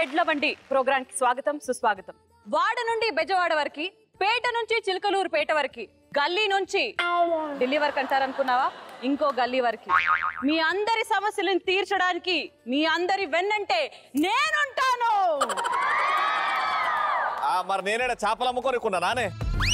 ఎడ్ల బండి ప్రోగ్రామ్ కి స్వాగతం సుస్వాగతం వాడ నుండి బెజవాడ వరకు పేట నుంచి చిలకలూరు పేట వరకు గల్లీ నుంచి ఢిల్లీ వరకు అంటారనుకున్నావా ఇంకో గల్లీ వరకు మీ అందరి సమస్యలను తీర్చడానికి మీ అందరి వెన్నంటే నేనుంటాను ఆ, మరి నేనే చేపలు అమ్ముకొని కొన్నా నానే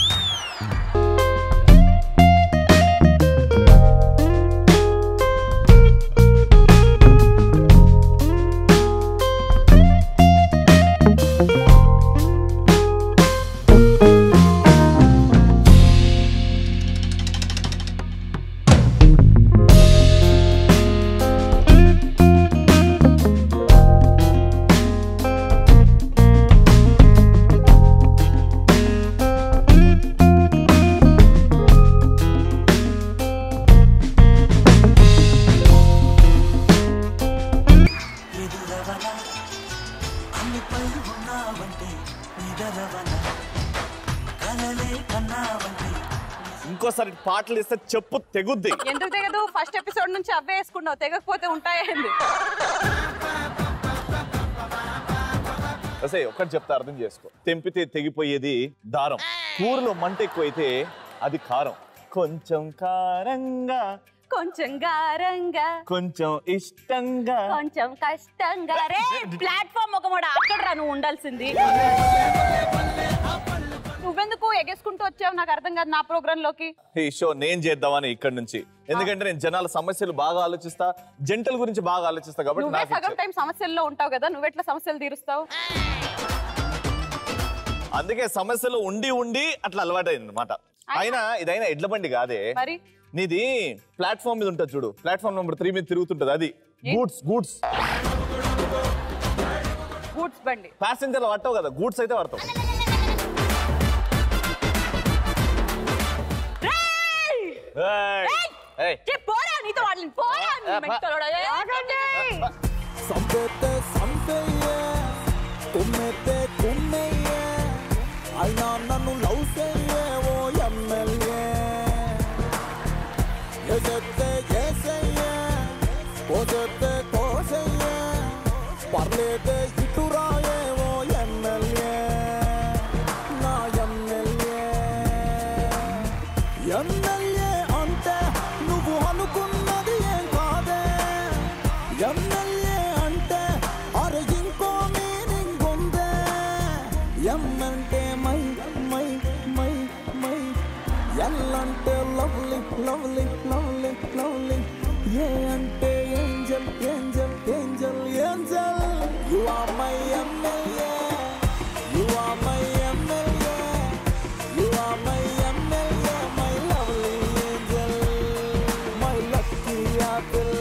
ఎదురవన అన్నిపై ఉన్నావంటే నిదరవన కలలే కన్నావంటే ఇంకోసారి పాటలు ఇస్తే చెప్పు తెగుద్ది ఎందుకు తెగదు ఫస్ట్ ఎపిసోడ్ నుంచి అవే వేసుకున్నావు తెగకపోతే ఉంటాయండి అసే ఒకటి చెప్తా అర్థం చేసుకో తెంపితే తెగిపోయేది దారం కూరలో మంట ఎక్కువైతే అది కారం కొంచెం కారంగా కొంచెం గారంగా కొంచెం ఇష్టంగా కొంచెం కష్టంగా రే ప్లాట్ఫామ్ ఒక మాట అక్కడ రా నువ్వు ఉండాల్సింది నువ్వెందుకు ఎగేసుకుంటూ వచ్చావు నాకు అర్థం కాదు నా ప్రోగ్రామ్ లోకి ఈ షో నేను చేద్దామని ఇక్కడ నుంచి ఎందుకంటే నేను జనాల సమస్యలు బాగా ఆలోచిస్తా జంటల గురించి బాగా ఆలోచిస్తా కాబట్టి నువ్వే నాకు సగం ఇచ్చారు. టైం సమస్యల్లో ఉంటావు కదా నువ్వెట్లా సమస్యలు తీరుస్తావు అందుకే సమస్యలు ఉండి ఉండి అట్లా అలవాటైంది అనమాట అయినా ఇదైనా ఎడ్ల బండి కాదే మరి నీది ప్లాట్ఫామ్ మీద ఉంటుంది చూడు ప్లాట్ఫామ్ నెంబర్ త్రీ మీద తిరుగుతుంటది అది గూడ్స్ గూడ్స్ గూడ్స్ బండి ప్యాసింజర్లు పట్టవు కదా గూడ్స్ అయితే పడతావు రేయ్! ఏయ్! ఏయ్! ఛీ, పోరా నీతో వాళ్ళని పోరా నీ ఏ, మెంటలోడా. ఏ, ఆగండి. సంపేతే సంపేయే కుమ్మెతే కుమ్మెయ్యే అయినా నన్ను లవ్ చెయ్యే ఓ ఎమ్మెల్యే ఎసెత్తే ఏసయ్యే కోసెత్తే కోసయ్యే పర్లేదే ఇటు రాయే ఓ ఎమ్మెల్యే నా ఎమ్మెల్యే ఎమ్మెల్యే అంటే నువ్వు అనుకున్నది ఏం కాదే ఎమ్మెల్యే అంటే అరే ఇంకో మీనింగ్ ఉందే ఎమ్మంటే మై మై మై మై ఎల్లంటే lovely lovely lovely lovely A అంటే angel angel angel angel you are my MLA you are my MLA you are my MLA my lovely angel my lucky apple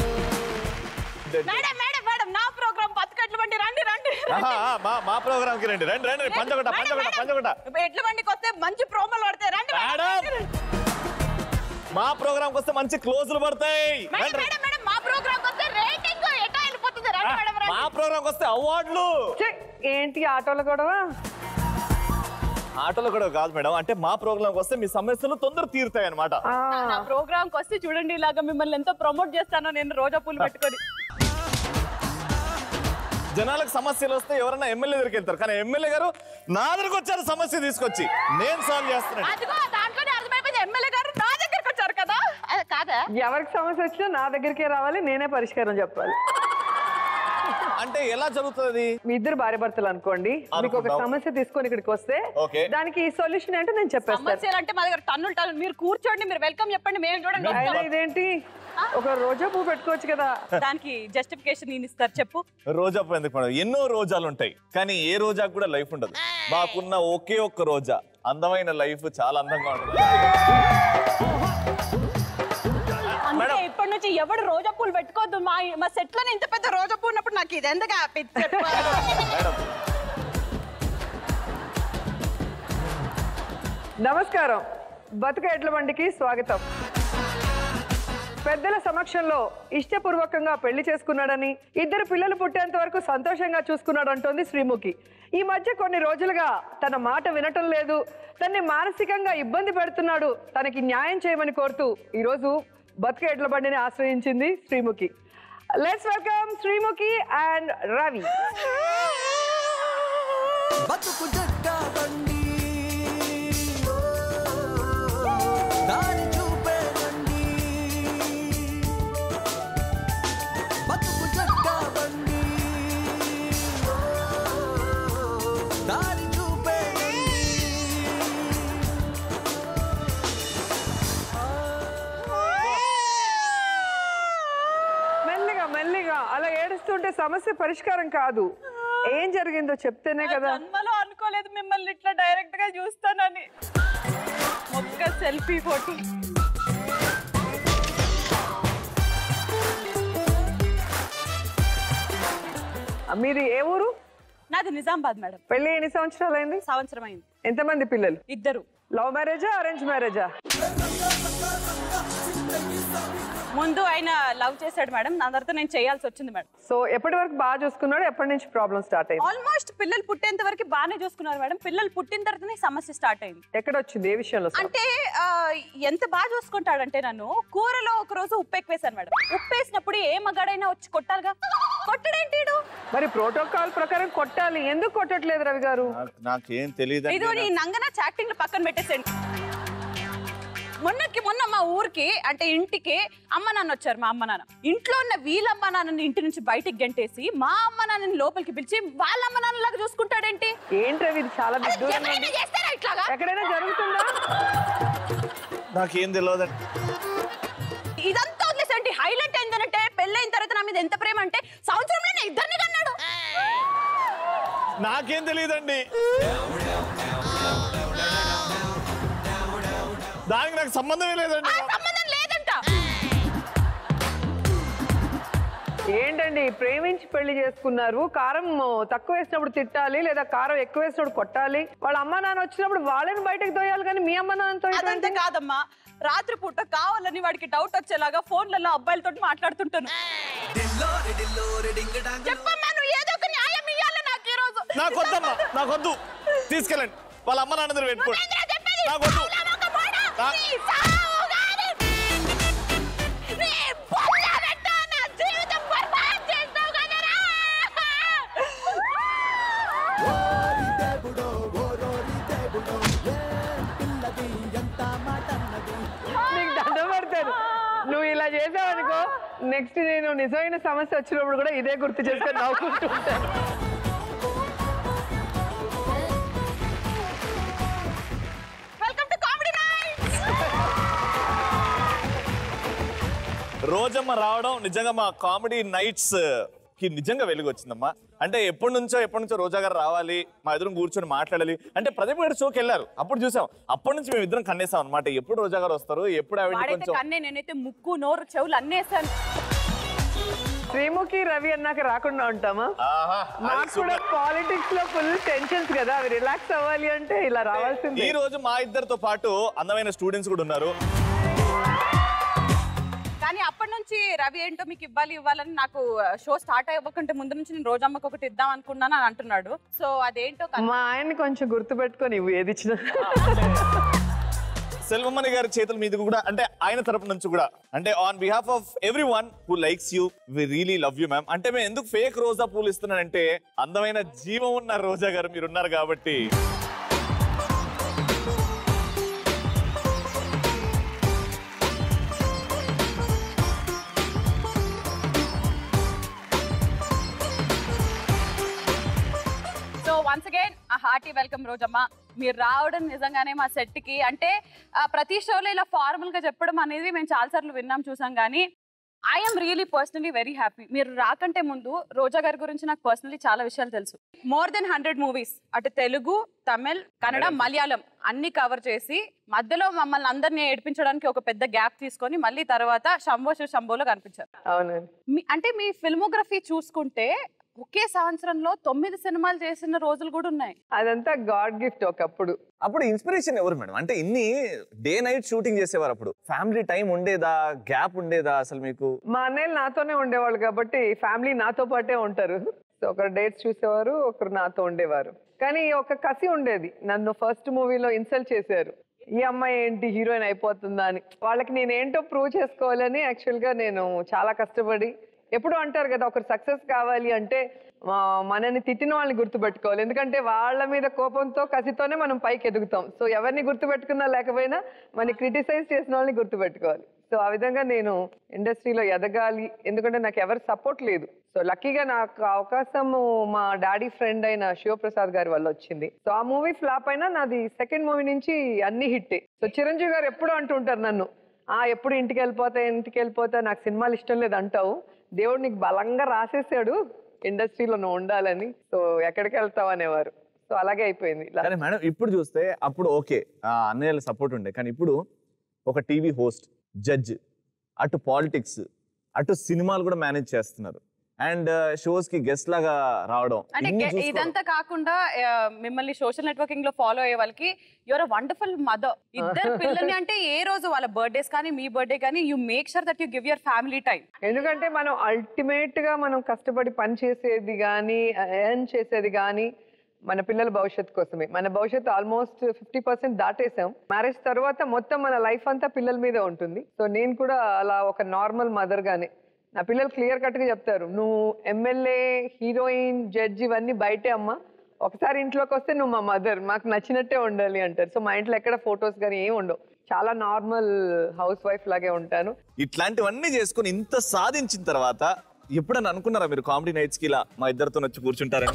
madam madam madam నా programme బతుకట్ల బండి రండి రండి ఆహా, ఆ, మా మా ప్రోగ్రామ్ కి రండి రండి రండి పంచగొట్ట మేడం, పంచగొట్ట మేడం. పంచగొట్ట ఎడ్ల బండికి వస్తే మంచి ప్రోమోలు పడతాయి రండి మేడం, మేడం. రండి. మా ప్రోగ్రామ్ వస్తే మంచి క్లోజులు పడతాయి మేడం రండి, రండి. మేడం మేడం మా ప్రోగ్రామ్ వస్తే రేటింగ్ ఎటా వెళ్ళిపోతుంది రండి మేడం రండి మా ప్రోగ్రామ్ వస్తే అవార్డులు ఛే, ఏంటి ఆటోల గొడవ ఆటోలో కూడా కాదు మేడం అంటే మా ప్రోగ్రామ్ వస్తే మీ సమస్యలు తొందర తీరుతాయి అనమాట ఆ, నా ప్రోగ్రామ్ కి వస్తే చూడండి ఇలాగా మిమ్మల్ని ఎంతో ప్రమోట్ చేస్తానో నేను రోజా పూలు పెట్టుకొని జనాలకు సమస్యలు వస్తే ఎవరైనా ఎమ్మెల్యే దగ్గరికి వెళ్తారు కానీ ఎమ్మెల్యే గారు నా దగ్గరకు వచ్చారు సమస్య తీసుకొచ్చి నేను సాల్వ్ చేస్తున్నాను అదిగో దాంట్లోనే అర్థమైపోయింది ఎమ్మెల్యే గారు నా దగ్గరికి వచ్చారు కదా అది కాదా ఎవరికి సమస్య వచ్చినా నా దగ్గరికే రావాలి నేనే పరిష్కారం చెప్పాలి అంటే ఎలా జరుగుతుంది మీ ఇద్దరు భార్య భర్తలు అనుకోండి మీకు ఒక అనుకుందాం. సమస్య తీసుకొని ఇక్కడికి వస్తే ఓకే. దానికి సొల్యూషన్ ఏంటో నేను చెప్పేస్తాను సమస్యలు అంటే మా దగ్గర టన్నులు టన్నులు మీరు కూర్చోండి మీరు వెల్కమ్ చెప్పండి మేము చూడండి అయినా వస్తాం. ఇదేంటి ఒక రోజా పువ్వు పెట్టుకోవచ్చు కదా దానికి జస్టిఫికేషన్ నేను ఇస్తారు చెప్పు రోజా పూ ఎందుకు మేడం ఎన్నో రోజాలు ఉంటాయి కానీ ఏ రోజాకు కూడా లైఫ్ ఉండదు మాకున్న ఒకే ఒక్క రోజా అందమైన లైఫ్ చాలా అందంగా ఉంటుంది అందుకే ఇప్పటి నుంచి ఎవడు రోజా పూలు పెట్టుకోవద్దు మా మా సెట్ లోనే ఇంత పెద్ద రోజా పూలు ఉన్నప్పుడు నాకు ఇది ఎందుకు ఆ పిచ్చి మేడం నమస్కారం బతుక ఎడ్ల బండికి స్వాగతం పెద్దల సమక్షంలో ఇష్టపూర్వకంగా పెళ్లి చేసుకున్నాడని ఇద్దరు పిల్లలు పుట్టేంత వరకు సంతోషంగా చూసుకున్నాడు అంటోంది శ్రీముఖి ఈ మధ్య కొన్ని రోజులుగా తన మాట వినటం లేదు తన్ని మానసికంగా ఇబ్బంది పెడుతున్నాడు తనకి న్యాయం చేయమని కోరుతూ ఈరోజు బతుక ఎడ్ల బండిని ఆశ్రయించింది Sreemukhi let's welcome Sreemukhi and Ravi బతుకు జట్టా బండి దారి చూపే బండి బతుకు జట్టా బండి దారి చూపే బండి మెల్లిగా మెల్లిగా అలా ఏడుస్తుంటే సమస్య పరిష్కారం కాదు ఏం జరిగిందో చెప్తేనే నా కదా జన్మలో అనుకోలేదు మిమ్మల్ని ఇట్లా డైరెక్ట్ గా చూస్తానని ఒక్క సెల్ఫీ ఫోటో మీరు ఏ ఊరు నాది నిజామాబాద్ మేడం పెళ్లి ఎన్ని సంవత్సరాలు అయింది సంవత్సరం అయింది ఎంతమంది పిల్లలు ఇద్దరు లవ్ మ్యారేజా అరేంజ్ మ్యారేజా ముందు ఆయన లవ్ చేశాడు మేడం నా తర్వాత నేను చేయాల్సి వచ్చింది మేడం సో ఎప్పటి వరకు బాగా చూసుకున్నాడు ఎప్పటి నుంచి ప్రాబ్లం స్టార్ట్ అయింది ఆల్మోస్ట్ పిల్లలు పుట్టేంత వరకు బాగానే చూసుకున్నారు మేడం పిల్లలు పుట్టిన తర్వాతనే సమస్య స్టార్ట్ అయింది ఎక్కడ వచ్చింది ఏ విషయంలో సమస్య? అంటే ఆ, ఎంత బాగా చూసుకుంటాడంటే నన్ను కూరలో ఒక రోజు ఉప్పు ఎక్కువేశాను మేడం ఉప్పు వేసినప్పుడు ఏ మగాడైనా వచ్చి కొట్టాలిగా కొట్టడేంటి ఈడు? మరి ప్రోటోకాల్ ప్రకారం కొట్టాలి ఎందుకు కొట్టట్లేదు రవి గారు నాకు- నాకేం తెలియదు ఇదిగో నీ నంగన చాటింగ్ పక్కన పెట్టేసండి మొన్నకి మొన్న మా ఊరికి అంటే ఇంటికి అమ్మ నాన్న వచ్చారు మా అమ్మ నాన్న ఇంట్లో ఉన్న వీళ్ళమ్మ నాన్నని ఇంటి నుంచి బయటికి గంటేసి మా అమ్మ నాన్నని లోపలికి పిలిచి వాళ్ళ అమ్మ నాన్నలాగా చూసుకుంటాడేంటి ఏంటి రవి ఇది చాలా అది విడ్డూరంగా ఎవరైనా ఉంది. చేస్తారా ఇట్లాగా ఎక్కడైనా జరుగుతుందా నాకేం తెలియదు ఇదంతా వదిలేసండి హైలైట్ ఏంటంటే పెళ్ళైన తర్వాత నా మీద ఎంత ప్రేమ అంటే సంవత్సరంలో నేను ఇద్దరిని కన్నాడు నాకేం తెలియదండి దానికి నాకు సంబంధమే లేదండి ఆ సంబంధం లేదంట ఏంటండి ప్రేమించి పెళ్లి చేసుకున్నారు కారం తక్కువ వేసినప్పుడు తిట్టాలి లేదా కారం ఎక్కువ వేసినప్పుడు కొట్టాలి వాళ్ళ అమ్మ నాన్న వచ్చినప్పుడు వాళ్ళని బయటకు తోయాలి కానీ మీ అమ్మ నాన్నతో అదంతా కాదమ్మా రాత్రి పూట కావాలని వాడికి డౌట్ వచ్చేలాగా ఫోన్లలో అబ్బాయిలతో మాట్లాడుతుంటాను డిల్లోరి డిల్లోరి డింగ్ డాంగ్ చెప్పమ్మా నువ్వు ఏదో ఒక న్యాయం ఇయ్యాలి నాకు ఈ రోజు నాకు వద్దమ్మా నాకు వద్దు తీసుకెళ్ళండి వాళ్ళ అమ్మ నాన్న దగ్గర పెట్టుకోండి నువ్వేంద్రా చెప్పేది? నాకు వద్దు. అవునా ఒక పోడా? నా- నీ సావు గాని. నీ పొల్ల పెట్ట నా జీవితం బర్బాద్ చేస్తావు కదరా. ఓరి దేవుడో ఓరోరి దేవుడో ఏ పిల్లది ఎంత మాట అన్నది నీకు దండం పెడతాను నువ్వు ఇలా చేసావనుకో నెక్స్ట్ నేను నిజమైన సమస్య వచ్చినప్పుడు కూడా ఇదే గుర్తు చేసుకొని నవ్వుకుంటూ ఉంటాను welcome to comedy nights. Rojamma రావడం నిజంగా మా కామెడీ నైట్స్ కి నిజంగా వెలుగు వచ్చిందమ్మా అంటే ఎప్పటి నుంచో ఎప్పటి నుంచో రోజా గారు రావాలి మా ఎదురు కూర్చొని మాట్లాడాలి అంటే ప్రదీప్ గారి షోకి వెళ్ళారు అప్పుడు చూసాం అప్పటి నుంచి మేము ఇద్దరం కన్నేసాం అనమాట ఎప్పుడు రోజా గారు వస్తారు ఎప్పుడు ఆవిడ వాడైతే కొంచెం కన్నే నేనైతే ముక్కు నోరు చెవులు అన్నేసాను శ్రీముఖి రవి అన్నాక రాకుండా ఉంటామా ఆహా, అది నాకు కూడా super. పాలిటిక్స్ లో ఫుల్ టెన్షన్స్ కదా అవి రిలాక్స్ అవ్వాలి అంటే ఇలా రావాల్సిందే ఈ రోజు మా ఇద్దరితో పాటు అందమైన స్టూడెంట్స్ కూడా ఉన్నారు కానీ అప్పటి నుంచి రవి ఏంటో మీకు ఇవ్వాలి ఇవ్వాలని నాకు షో స్టార్ట్ అవ్వకుంటే ముందు నుంచి నేను రోజమ్మకి ఒకటి ఇద్దాం అనుకున్నాను అని అంటున్నాడు సో అదేంటో కన్- మా ఆయన్ని కొంచెం గుర్తు పెట్టుకొని ఇవ్వు ఏది ఇచ్చినా సెల్వమణి గారి చేతుల మీద కూడా అంటే ఆయన తరపు నుంచి కూడా అంటే on behalf of every one who likes you we really love you ma'am అంటే మేము ఎందుకు ఫేక్ రోజా పూలు ఇస్తున్నానంటే అందమైన జీవం ఉన్న రోజా గారు మీరు ఉన్నారు కాబట్టి so once again a hearty welcome Rojamma మీరు రావడం నిజంగానే మా సెట్ కి అంటే ఆ, ప్రతి షోలో ఇలా ఫార్మల్ గా చెప్పడం అనేది మేము చాలాసార్లు విన్నాం చూసాం కానీ I'm really personally very happy మీరు రాకంటే ముందు రోజా గారి గురించి నాకు పర్సనలీ చాలా విషయాలు తెలుసు మోర్ దెన్ హండ్రెడ్ మూవీస్ అటు తెలుగు తమిళ్ కన్నడ మలయాళం అన్ని కవర్ చేసి మధ్యలో మమ్మల్ని అందరినీ ఏడిపించడానికి ఒక పెద్ద గ్యాప్ తీసుకొని మళ్ళీ తర్వాత శంభో శివ శంభోలో కనిపించారు అవునండి మీ అంటే మీ ఫిల్మోగ్రఫీ చూసుకుంటే ఒకే సంవత్సరంలో తొమ్మిది సినిమాలు చేసిన రోజులు కూడా ఉన్నాయి అదంతా గాడ్ గిఫ్ట్ ఒకప్పుడు అప్పుడు ఇన్స్పిరేషన్ ఎవరు మేడం అంటే ఇన్ని డే నైట్ షూటింగ్ చేసేవారు అప్పుడు ఫ్యామిలీ టైం ఉండేదా గ్యాప్ ఉండేదా అసలు మీకు మా అన్నయ్యలు నాతోనే ఉండేవాళ్ళు కాబట్టి ఫ్యామిలీ నాతో పాటే ఉంటారు సో ఒకరు డేట్స్ చూసేవారు ఒకరు నాతో ఉండేవారు కానీ ఒక కసి ఉండేది నన్ను ఫస్ట్ మూవీలో ఇన్సల్ట్ చేశారు ఈ అమ్మాయి ఏంటి హీరోయిన్ అయిపోతుందా అని వాళ్ళకి నేను ఏంటో ప్రూవ్ చేసుకోవాలని యాక్చువల్గా నేను చాలా కష్టపడి ఎప్పుడు అంటారు కదా ఒకరు సక్సెస్ కావాలి అంటే మా- మనని తిట్టిన వాళ్ళని గుర్తుపెట్టుకోవాలి ఎందుకంటే వాళ్ళ మీద కోపంతో కసితోనే మనం పైకి ఎదుగుతాం సో ఎవరిని గుర్తుపెట్టుకున్నా లేకపోయినా మన క్రిటిసైజ్ చేసిన వాళ్ళని గుర్తుపెట్టుకోవాలి సో ఆ విధంగా నేను ఇండస్ట్రీలో ఎదగాలి ఎందుకంటే నాకు ఎవరు సపోర్ట్ లేదు సో లక్కీగా నాకు ఆ అవకాశం మా డాడీ ఫ్రెండ్ అయిన శివప్రసాద్ గారి వల్ల వచ్చింది సో ఆ మూవీ ఫ్లాప్ అయినా నాది సెకండ్ మూవీ నుంచి అన్ని హిట్టే సో చిరంజీవి గారు ఎప్పుడూ అంటుంటారు నన్ను ఆ ఎప్పుడు ఇంటికి వెళ్ళిపోతా ఇంటికి వెళ్ళిపోతా నాకు సినిమాలు ఇష్టం లేదు అంటావు దేవుడు నీకు బలంగా రాసేసాడు ఇండస్ట్రీలో నువ్వు ఉండాలని సో ఎక్కడికి వెళ్తావు అనేవారు సో అలాగే అయిపోయింది కానీ మేడం ఇప్పుడు చూస్తే అప్పుడు ఓకే అన్నయ్యల సపోర్ట్ ఉండే కానీ ఇప్పుడు ఒక టీవీ హోస్ట్ జడ్జ్ అటు పాలిటిక్స్ అటు సినిమాలు కూడా మేనేజ్ చేస్తున్నారు అండ్ షోస్ కి గెస్ట్ లాగా రావడం అంటే ఇన్ని గె- చూసుకోవడం. ఇదంతా కాకుండా ఆ, మిమ్మల్ని సోషల్ నెట్వర్కింగ్ లో ఫాలో అయ్యే వాళ్ళకి యువర్ వండర్ఫుల్ మదర్ ఇద్దరు పిల్లల్ని అంటే ఏ రోజు వాళ్ళ బర్త్డేస్ కానీ మీ బర్త్డే కానీ you make sure that you give your family time ఎందుకంటే మనం అల్టిమేట్ గా మనం కష్టపడి పని చేసేది కానీ ఎర్న్ చేసేది కానీ మన పిల్లల భవిష్యత్తు కోసమే మన భవిష్యత్తు ఆల్మోస్ట్ ఫిఫ్టీ పర్సెంట్ దాటేసాం మ్యారేజ్ తర్వాత మొత్తం మన లైఫ్ అంతా పిల్లల మీదే ఉంటుంది సో నేను కూడా అలా ఒక నార్మల్ మదర్ గానే నా పిల్లలు క్లియర్ కట్ గా చెప్తారు నువ్వు ఎమ్మెల్యే హీరోయిన్ జడ్జి ఇవన్నీ బయటే అమ్మా ఒకసారి ఇంట్లోకి వస్తే నువ్వు మా మదర్ మాకు నచ్చినట్టే ఉండాలి అంటారు సో మా ఇంట్లో ఎక్కడ ఫొటోస్ కానీ ఏం ఉండవు చాలా నార్మల్ హౌస్ వైఫ్ లాగే ఉంటాను ఇట్లాంటివన్నీ చేసుకుని ఇంత సాధించిన తర్వాత ఎప్పుడన్నా అనుకున్నారా మీరు కామెడీ నైట్స్ కి ఇలా మా ఇద్దరితో వచ్చి కూర్చుంటారని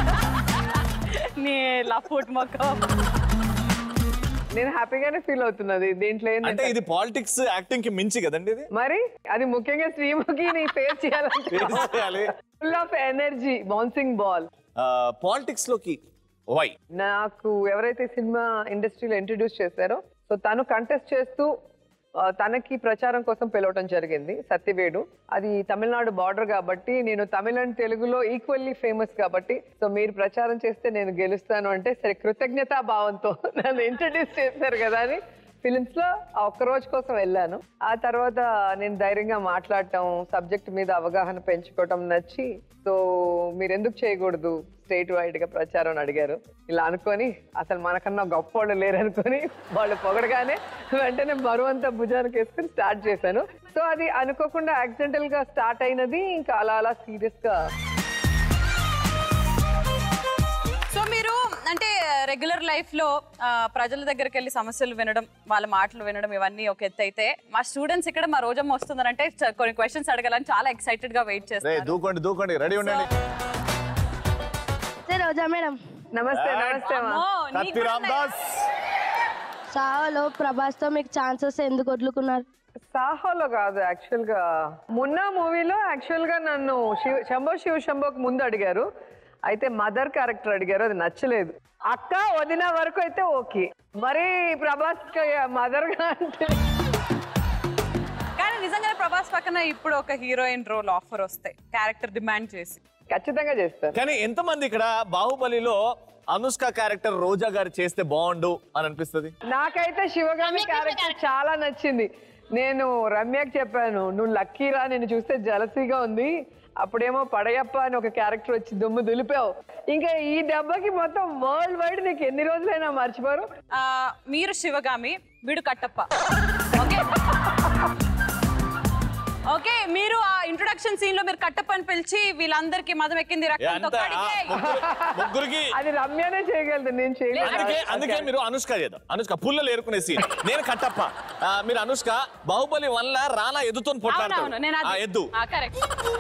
నీ లవ్ ఫుడ్ మొక్క నేను హ్యాపీగానే ఫీల్ అవుతున్నది దీంట్లో అంటే ఏంటంటే ఇది పాలిటిక్స్ యాక్టింగ్ కి మించి కదండి ఇది మరి అది ముఖ్యంగా శ్రీముఖి నీ ఫేస్ చేయాలంటే Face చేయాలి. Full of energy bouncing ball politics లోకి వై నాకు ఎవరైతే సినిమా ఇండస్ట్రీలో ఇంట్రడ్యూస్ చేశారో సో తను కంటెస్ట్ చేస్తూ ఆ, తనకి ప్రచారం కోసం పిలవటం జరిగింది సత్యవేడు అది తమిళనాడు బార్డర్ కాబట్టి నేను తమిళ అండ్ తెలుగులో ఈక్వల్లీ ఫేమస్ కాబట్టి సో మీరు ప్రచారం చేస్తే నేను గెలుస్తాను అంటే సరే కృతజ్ఞతా భావంతో నన్ను ఇంట్రడ్యూస్ చేశారు కదా అని ఫిలిమ్స్ లో ఆ ఒక్క రోజు కోసం వెళ్ళాను ఆ తర్వాత నేను ధైర్యంగా మాట్లాడటం సబ్జెక్ట్ మీద అవగాహన పెంచుకోవటం నచ్చి సో మీరు ఎందుకు చేయకూడదు స్టేట్ వైడ్ గా ప్రచారం అని అడిగారు ఇలా అనుకొని అసలు మనకన్నా గొప్ప వాళ్ళు లేరు అనుకొని వాళ్ళు పొగడగానే వెంటనే బరువు అంతా భుజానికి వేసుకుని స్టార్ట్ చేశాను సో అది అనుకోకుండా యాక్సిడెంటల్ గా స్టార్ట్ అయినది ఇంకా అలా అలా సీరియస్ గా సో మీరు అంటే రెగ్యులర్ లైఫ్ లో ఆ, ప్రజల దగ్గరికి వెళ్ళి సమస్యలు వినడం వాళ్ళ మాటలు వినడం ఇవన్నీ ఒక ఎత్తు అయితే మా స్టూడెంట్స్ ఇక్కడ మా రోజమ్మ వస్తుందనంటే చ- కొన్ని క్వశ్చన్స్ అడగాలని చాలా ఎక్సైటెడ్ గా వెయిట్ రే చేస్తారు దూకోండి దూకోండి రెడీ ఉండండి నమస్తే రోజా మేడం నమస్తే నమస్తే మా అమ్మో, నీకు కత్తి కూడా రామ్దాస్ సావలో ప్రభాస్తో మీకు ఛాన్సెస్ ఎందుకు వదులుకున్నారు సాహోలో కాదు యాక్చువల్ గా మొన్న మూవీలో యాక్చువల్ గా నన్ను శివ శంభో శివ శంభోకి ముందు అడిగారు అయితే మదర్ క్యారెక్టర్ అడిగారు అది నచ్చలేదు అక్క వదిన వరకు అయితే ఓకే మరి ప్రభాస్ మదర్ గా అంటే కానీ నిజంగానే ప్రభాస్ పక్కన ఇప్పుడు ఒక హీరోయిన్ రోల్ ఆఫర్ వస్తాయి క్యారెక్టర్ డిమాండ్ చేసి ఖచ్చితంగా చేస్తాను కానీ ఎంతమంది ఇక్కడ బాహుబలిలో అనుష్క క్యారెక్టర్ రోజా గారు చేస్తే బాగుండు అని అనిపిస్తుంది నాకైతే శివగామి క్యారెక్టర్ చాలా నచ్చింది నేను రమ్యకి చెప్పాను నువ్వు లక్కీరా నేను చూస్తే జలసీగా ఉంది అప్పుడేమో పడయప్ప అని ఒక క్యారెక్టర్ వచ్చి దుమ్ము దులిపావు ఇంకా ఈ దెబ్బకి మొత్తం వరల్డ్ వైడ్ నీకు ఎన్ని రోజులైనా మర్చిపోరు ఆ, మీరు శివగామి వీడు కట్టప్ప ఓకే ఓకే మీరు ఆ ఇంట్రొడక్షన్ సీన్ లో మీరు కట్టప్ప అని పిలిచి వీళ్ళందరికీ మదం ఎక్కింది రక్తంతో అంత ఆ, కడిగే. ముగ్గురు- ముగ్గురికి అది రమ్యనే చేయగలదు నేను చేయలేదు అందుకే అందుకే మీరు అనుష్క చేద్దాం అనుష్క పుల్లలు ఏరుకునే సీన్ నేను కట్టప్ప ఆ, మీరు అనుష్క బాహుబలి వల్ల రానా ఎద్దుతో అవునవును నేను పొట్లాడతాడు అది ఎద్దు కరెక్ట్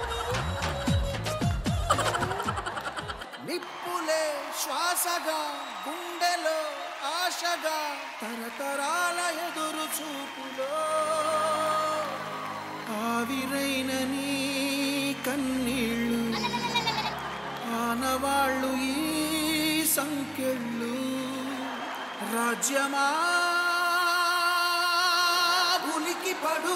నిప్పులే శ్వాసగా గుండెలో ఆశగా తరతరాల ఎదురు చూపులో ఆవిరైన నీ కన్నీళ్ళు ఆనవాళ్ళు ఈ సంకెళ్ళు రాజ్యమా ఉలికి పడు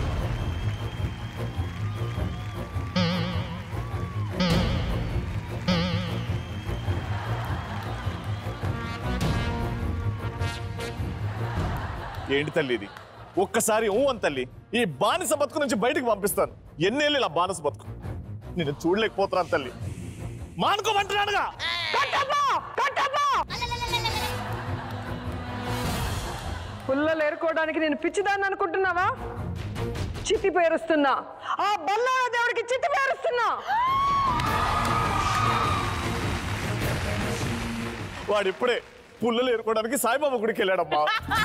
ఏంటి తల్లి ఇది ఒక్కసారి ఊ అని తల్లి ఈ బానిస బతుకు నుంచి బయటికి పంపిస్తాను ఎన్నేళ్ళు ఇలా బానిస బతుకు నేను చూడలేకపోతున్నాను తల్లి మానుకోమంటున్నాడుగా పుల్లలు ఏరుకోవడానికి నేను పిచ్చిదాన్ని అనుకుంటున్నావా చిత్తి పేరుస్తున్నా ఆ బల్లాల దేవుడికి చిత్తి పేరుస్తున్నా వాడు ఇప్పుడే పుల్లలు ఏరుకోవడానికి సాయిబాబా గుడికి వెళ్ళాడమ్మా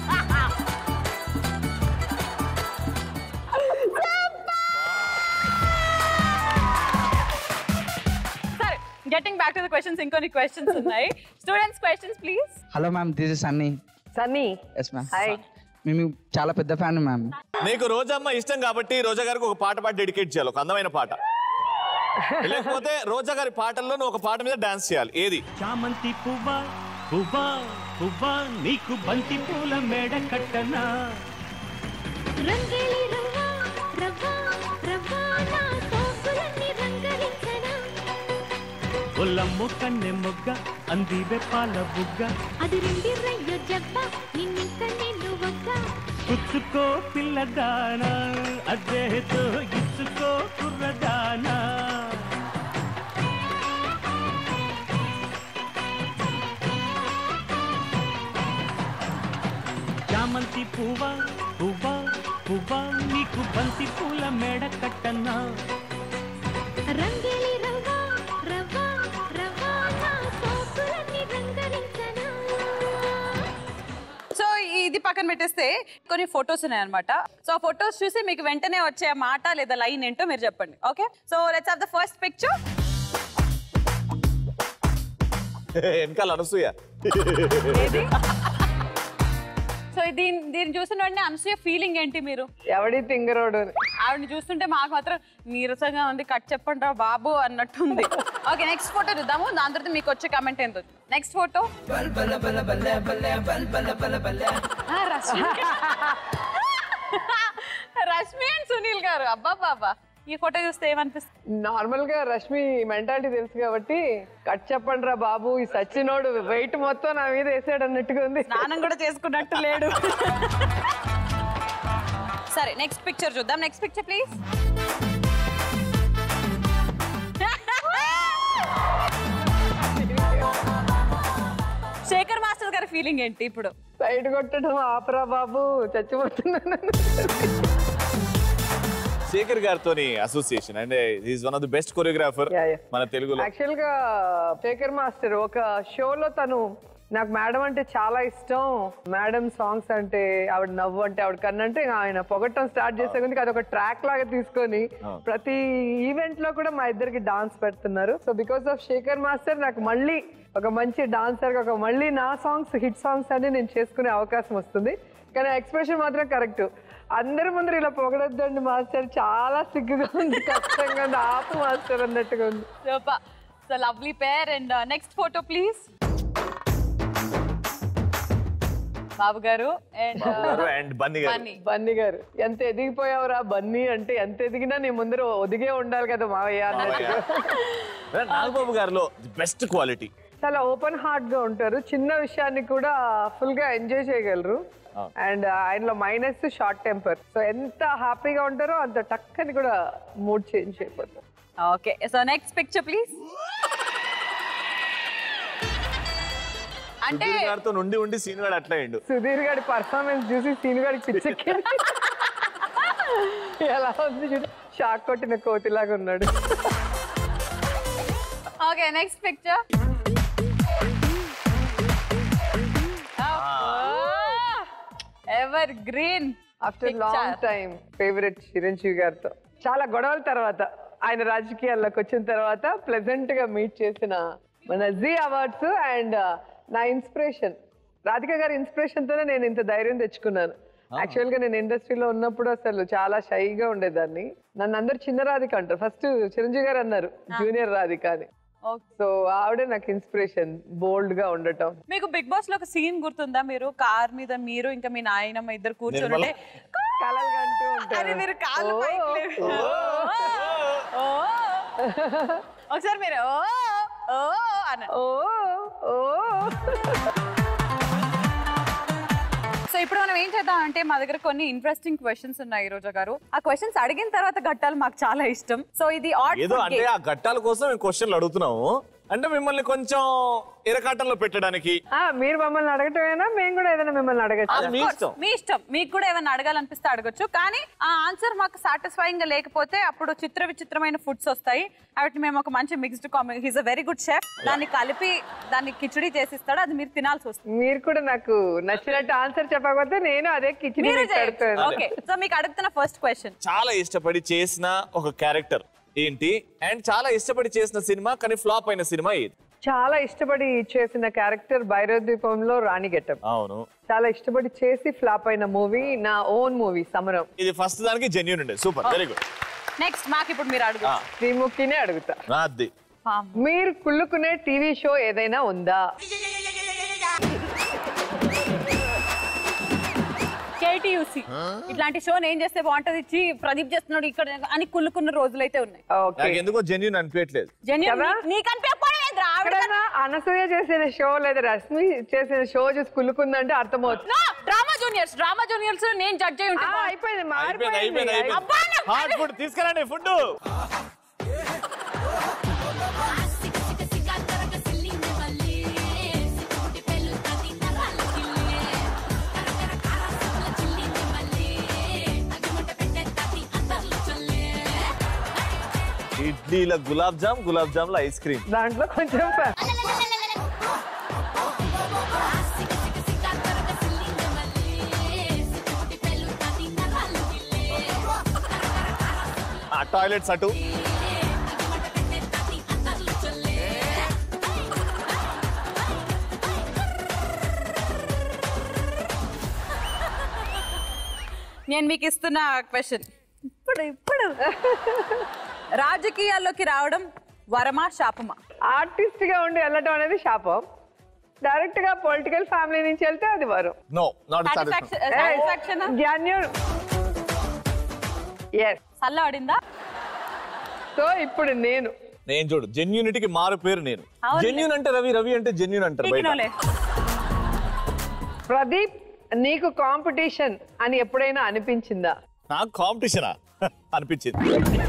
సరే getting back to the questions ఇంకొన్ని క్వశ్చన్స్ ఉన్నాయి students questions please hello ma'am this is Sunny Sunny yes ma'am hi మేము చాలా పెద్ద ఫ్యాన్ మ్యామ్ నీకు రోజమ్మ ఇష్టం కాబట్టి రోజా గారికి ఒక పాట పాడి డెడికేట్ చేయాలి ఒక అందమైన పాట లేకపోతే రోజా గారి పాటల్లో నువ్వు ఒక పాట మీద డాన్స్ చేయాలి ఏది చామంతి పువ్వా పువ్వా పువ్వా నీకు బంతి పూల మేడ కట్టనా రంగేలి రవ్వ రవ్వ రవ్వ నా సోకులన్నీ రంగరించనా ఒల్లమ్ము కన్నె మొగ్గ అంది పాల బుగ్గ అది రెండి రయ్యో జబ్బ నిన్నింక నిన్ను వగ్గ పుచ్చుకో పిల్లదానా అదేతో ఇచ్చుకో కుర్రదానా చామంతి పువ్వా పువ్వా పువ్వా నీకు బంతి పూల మేడ కట్టనా రంగేలి రవ్వ రవ్వ రవ్వ నా సోకులన్నీ రంగరించనా సో ఇది పక్కన పెట్టేస్తే కొన్ని ఫొటోస్ ఉన్నాయన్నమాట సో ఆ ఫొటోస్ చూసి మీకు వెంటనే వచ్చే మాట లేదా లైన్ ఏంటో మీరు చెప్పండి okay so let's have the first picture వెనకాల అనసూయ ఏది సో దీని దీన్ని చూసిన వెంటనే అనసూయ ఫీలింగ్ ఏంటి మీరు ఎవడి తింగరోడు అని. ఆవిడని చూస్తుంటే మాకు మాత్రం నీరసంగా ఉంది కట్ చెప్పండి రా బాబు అన్నట్టుంది ఓకే నెక్స్ట్ ఫోటో చూద్దాము దాని తర్వాత మీకు వచ్చే కమెంట్ ఏంటో next photo Rashmi and Sunil garu అబ్బా బాబా ఈ ఫోటో చూస్తే ఏమనిపిస్తుంది నార్మల్ గా రష్మి మెంటాలిటీ తెలుసు కాబట్టి కట్ చెప్పండి రా బాబు ఈ సచ్చినోడు వెయిట్ మొత్తం నా మీద వేసాడు అన్నట్టుగా ఉంది స్నానం కూడా చేసుకున్నట్టు లేడు సరే నెక్స్ట్ పిక్చర్ చూద్దాం next picture please Shekhar master గారి ఫీలింగ్ ఏంటి ఇప్పుడు సైడ్ కొట్టడం ఆపరా బాబు చచ్చిపోతున్నాను శేఖర్ గారితో అసోసియేషన్ అంటే is one of the best choreographer Yeah, yeah. మన తెలుగులో యాక్చువల్ గా శేఖర్ మాస్టర్ ఒక షోలో తను నాకు మేడం అంటే చాలా ఇష్టం మేడం సాంగ్స్ అంటే ఆవిడ నవ్వు అంటే ఆవిడ కన్నంటే ఆయన పొగట్టం స్టార్ట్ చేసే కొద్దికి అదొక ట్రాక్ లాగా తీసుకొని ప్రతి ఈవెంట్ లో కూడా మా ఇద్దరికి డాన్స్ పెడుతున్నారు so because of Shekhar master నాకు మళ్ళీ ఒక మంచి డాన్సర్ ఒక మళ్ళీ నా సాంగ్స్ హిట్ సాంగ్స్ అన్ని నేను చేసుకునే అవకాశం వస్తుంది కానీ ఎక్స్ప్రెషన్ మాత్రం కరెక్ట్ అందరి ముందర ఇలా పొగడొద్దండి మాస్టర్ చాలా సిగ్గుగా ఉంది కష్టంగా ఉంది ఆపు మాస్టర్ అన్నట్టుగా ఉంది super so lovely pair and next photo please Babu garu and and Bunny గారు బన్నీ బన్నీ గారు ఎంత ఎదిగిపోయావురా బన్నీ అంటే ఎంత ఎదిగినా నీ ముందర ఒదిగే ఉండాలి కదా మావయ్య అన్నట్టుగా నాగబాబు గారిలో ది బెస్ట్ క్వాలిటీ చాలా ఓపెన్ హార్ట్ గా ఉంటారు చిన్న విషయాన్ని కూడా ఫుల్ గా ఎంజాయ్ చేయగలరు అండ్ ఆయనలో మైనస్ షార్ట్ టెంపర్ సో ఎంత హ్యాపీగా ఉంటారో అంత టక్కని కూడా మూడ్ చేంజ్ అయిపోతారు okay so next picture please అంటే గారితో నుండి ఉండి సీన్ గారు అట్లా అయిండు సుధీర్ గారి పర్ఫార్మెన్స్ చూసి సీన్ గారికి పిచ్చెక్కింది ఎలా ఉంది చూడు షాక్ కొట్టిన కోతిలాగా ఉన్నాడు okay next picture evergreen after long time favourite Chiranjeevi గారితో చాలా గొడవల తర్వాత ఆయన రాజకీయాల్లోకి వచ్చిన తర్వాత ప్లెజెంట్ గా మీట్ చేసిన మన జీ అవార్డ్స్ అండ్ నా ఇన్స్పిరేషన్ రాధిక గారి ఇన్స్పిరేషన్ తోనే నేను ఇంత ధైర్యం తెచ్చుకున్నాను యాక్చువల్ గా నేను ఇండస్ట్రీలో ఉన్నప్పుడు అసలు చాలా షైగా ఉండేదాన్ని నన్ను అందరు చిన్న రాధిక అంటారు ఫస్ట్ చిరంజీవి గారు అన్నారు జూనియర్ రాధిక అని సో ఆవిడే నాకు ఇన్స్పిరేషన్ బోల్డ్ గా ఉండటం మీకు బిగ్ బాస్ లో ఒక సీన్ గుర్తుందా మీరు కార్ మీద మీరు ఇంకా మీ నాయనమ్మ ఇద్దరు కూర్చొని ఉంటే, కలలు కంటూ ఉంటారు అని మీరు కాళ్ళు ఓ, పైకి లేపి- ఓ, ఒకసారి మీరు ఓ ఓ అన్న ఓ ఓ సో ఇప్పుడు మనం ఏం చేద్దాం అంటే మా దగ్గర కొన్ని ఇంట్రెస్టింగ్ క్వశ్చన్స్ ఉన్నాయి రోజా గారు ఆ క్వశ్చన్స్ అడిగిన తర్వాత గట్టాలు మాకు చాలా ఇష్టం సో ఇది ఆడ్ ఏదో అంటే ఆ ఘట్టాల కోసం మేము క్వశ్చన్లు అడుగుతున్నాము అంటే మిమ్మల్ని కొంచెం ఇరకాటంలో పెట్టడానికి ఆ, మీరు మమ్మల్ని అడగటమేనా మేము కూడా ఏదైనా మిమ్మల్ని అడగచ్చు అది మీ ఇష్టం మీ ఇష్టం మీకు కూడా ఏమైనా అడగాలనిపిస్తే అడగొచ్చు కానీ ఆ ఆన్సర్ మాకు సాటిస్ఫైయింగ్ గా లేకపోతే అప్పుడు చిత్ర విచిత్రమైన ఫుడ్స్ వస్తాయి వాటిని మేము ఒక మంచి మిక్స్డ్ కాంబి హీస్ అ వెరీ గుడ్ షెఫ్ దాన్ని కలిపి దాన్ని కిచడీ చేసిస్తాడు అది మీరు తినాల్సి వస్తుంది మీరు కూడా నాకు నచ్చినట్టు ఆన్సర్ చెప్పకపోతే నేను అదే కిచెన్ మీరు పెడతాను ఓకే సో మీకు అడుగుతున్న ఫస్ట్ క్వశ్చన్ చాలా ఇష్టపడి చేసిన ఒక క్యారెక్టర్ ఏంటి అండ్ చాలా ఇష్టపడి చేసిన సినిమా కానీ ఫ్లాప్ అయిన సినిమా ఏది చాలా ఇష్టపడి చేసిన క్యారెక్టర్ భైరవ ద్వీపంలో రాణి గెటప్ అవును చాలా ఇష్టపడి చేసి ఫ్లాప్ అయిన మూవీ నా ఓన్ మూవీ సమరం ఇది ఫస్ట్ దానికి జెన్యున్ ఉండే సూపర్ వెరీ గుడ్ నెక్స్ట్ మాకు ఇప్పుడు మీరు అడుగు శ్రీముఖినే అడుగుతా అది మీరు కుళ్ళుకునే టీవీ షో ఏదైనా ఉందా కేటీయూసీ ఇట్లాంటి షో ఏం చేస్తే బాగుంటది చి ప్రదీప్ చేస్తున్నాడు ఇక్కడ అని కుళ్ళుకున్న రోజులైతే ఉన్నాయి ఓకే నాకు ఎందుకో జెన్యున్ అనిపించట్లేదు జెన్యున్ కదా? నీకు అనిపించకపోవడం ఎక్కడైనా అనసూయ చేసిన షో లేదా రష్మి చేసిన షో చూసి కుళ్ళుకుందంటే అర్థమవుతుంది డ్రామా జూనియర్స్ డ్రామా జూనియర్స్ నేను జడ్జ్ అయి ఆ, ఉంటాను అయిపోయింది అయిపోయింది అయిపోయింది మారిపోయింది అబ్బా, నాకు హాట్ ఫుడ్ తీసుకురండి ఫుడ్ ఇడ్లీల గులాబ్ జామ్ గులాబ్ జామ్ల ఐస్ క్రీమ్ దాంట్లో కొంచెం ఫ- ఆ టాయిలెట్స్ అటు నేను మీకు ఇస్తున్న క్వశ్చన్ ఇప్పుడు ఇప్పుడు రాజకీయాల్లోకి రావడం వరమా శాపమా ఆర్టిస్ట్ గా ఉండి వెళ్ళటం అనేది శాపం డైరెక్ట్ గా పొలిటికల్ ఫ్యామిలీ నుంచి వెళ్తే అది వరం నో నాట్ సాటిస్ఫాక్షన్ జ్ఞాన్యుడు ఎస్ సల్ల పడిందా సో ఇప్పుడు నేను నేను చూడు జెన్యూనిటీకి మారు పేరు నేను అవునులే. జెన్యూన్ అంటే రవి రవి అంటే జెన్యూన్ అంటారు బయట పీకినోలే. ప్రదీప్ నీకు కాంపిటీషన్ అని ఎప్పుడైనా అనిపించిందా నాకు కాంపిటీషనా అనిపించింది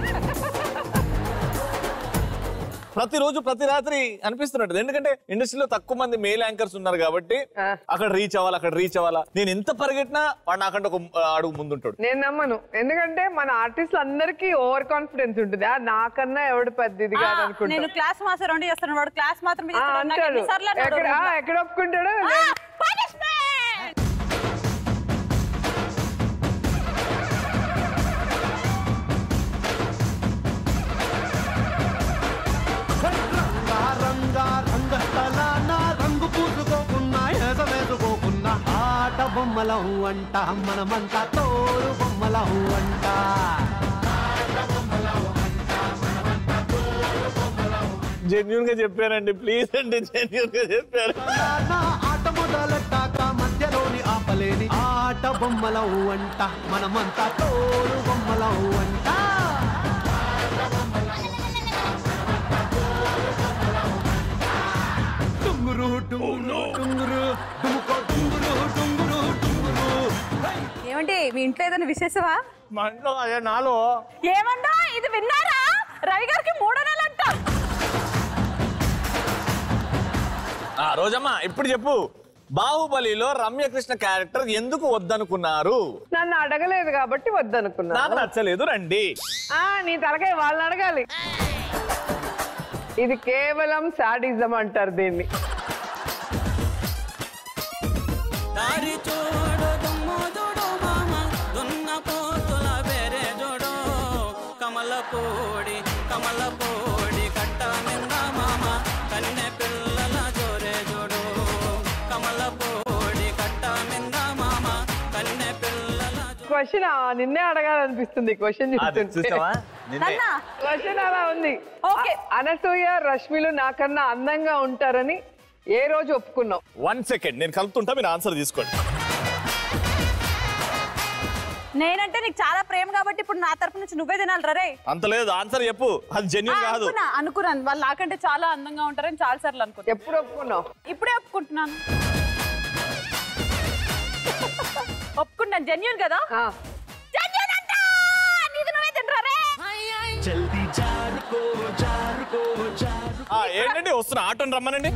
ప్రతిరోజు ప్రతి రాత్రి అనిపిస్తున్నట్టు ఎందుకంటే ఇండస్ట్రీలో తక్కువ మంది మేల్ యాంకర్స్ ఉన్నారు కాబట్టి ఆ. అక్కడ రీచ్ అవ్వాలి అక్కడ రీచ్ అవ్వాలా నేను ఎంత పరిగెట్టినా వాడు నాకంటే ఒక ఆ, అడుగు ముందుంటాడు నేను నమ్మను ఎందుకంటే మన ఆర్టిస్టులు అందరికీ ఓవర్ కాన్ఫిడెన్స్ ఉంటుంది ఆ నాకన్నా ఎవడు పెద్దది ఆ, కాదు నేను అనుకుంటా క్లాస్ మాస్టర్ రెండు చేస్తాను వాడు క్లాస్ మాత్రం ఆ, అంటాడు ఎక్కడ ఆ, ఎక్కడ ఒప్పుకుంటాడు రంగా రంగా రంగస్థలాన రంగు పూసుకోకున్నా ఎసవేసుకోకున్నా ఆట బొమ్మలం అంట మనమంతా తోడు బొమ్మలం అంట జెన్యున్ గా చెప్పానండి ప్లీజ్ అండి జెన్యున్ గా చెప్పారు నా ఆట మొదలెట్టాక మధ్యలోని ఆపలేని ఆట బొమ్మలం అంట మనమంతా తోడు బొమ్మలం అంట టుంగురు టుంగురు టుంగురు డుముకో టుంగురు టుంగురు టుంగురు ఏమండి మీ ఇంట్లో ఏదైనా విశేషమా మా ఇంట్లో అదే నాలో ఏమన్నా ఇది విన్నారా రవి గారికి మూడో నెల అంట ఆ రోజమ్మా ఇప్పుడు చెప్పు బాహుబలిలో రమ్యకృష్ణ క్యారెక్టర్ ఎందుకు వద్దనుకున్నారు నన్ను అడగలేదు కాబట్టి వద్దనుకున్నా నాకు నచ్చలేదు రండి ఆ నీ తలకాయ వాళ్ళని అడగాలి ఇది కేవలం సాడిజం అంటారు దీన్ని దారి చూడు దుమ్ము చూడు మామ దున్న పోతుల బెరే చూడు కమల పూడి కమల పూడి కట్ట నింద మామ కన్నె పిల్లల జోరే చూడు కమల పూడి కట్ట నింద మామ కన్నె పిల్లల జో- క్వశ్చన్ నిన్నే అడగాలనిపిస్తుంది క్వశ్చన్ అది చూస్తుంటే చూసావా నిన్నే నన్నా క్వశ్చన్ అలా ఉంది ఓకే. అ- అనసూయ రష్మిలు నాకన్నా అందంగా ఉంటారని ఏ రోజు ఒప్పుకున్నావు వన్ సెకండ్ నేను కలుపుతుంటా మీరు ఆన్సర్ తీసుకోండి నేనంటే నీకు చాలా ప్రేమ కాబట్టి ఇప్పుడు నా తరపు నుంచి నువ్వే తినాలి రే అంత లేదు ఆన్సర్ చెప్పు అది జెన్యున్ కాదు అనుకున్నా అనుకున్నాను వాళ్ళు నాకంటే చాలా అందంగా ఉంటారని చాలా సార్లు అనుకున్నా ఎప్పుడు ఒప్పుకున్నావు ఇప్పుడే ఒప్పుకుంటున్నాను ఒప్పుకున్నాను జెన్యున్ కదా ఆ, జెన్యున్ అంట నీది నువ్వే తినరా రే జల్దీ జారుకో జారుకో జారు ఆ, ఏంటండి వస్తున్నా ఆటోని రమ్మనండి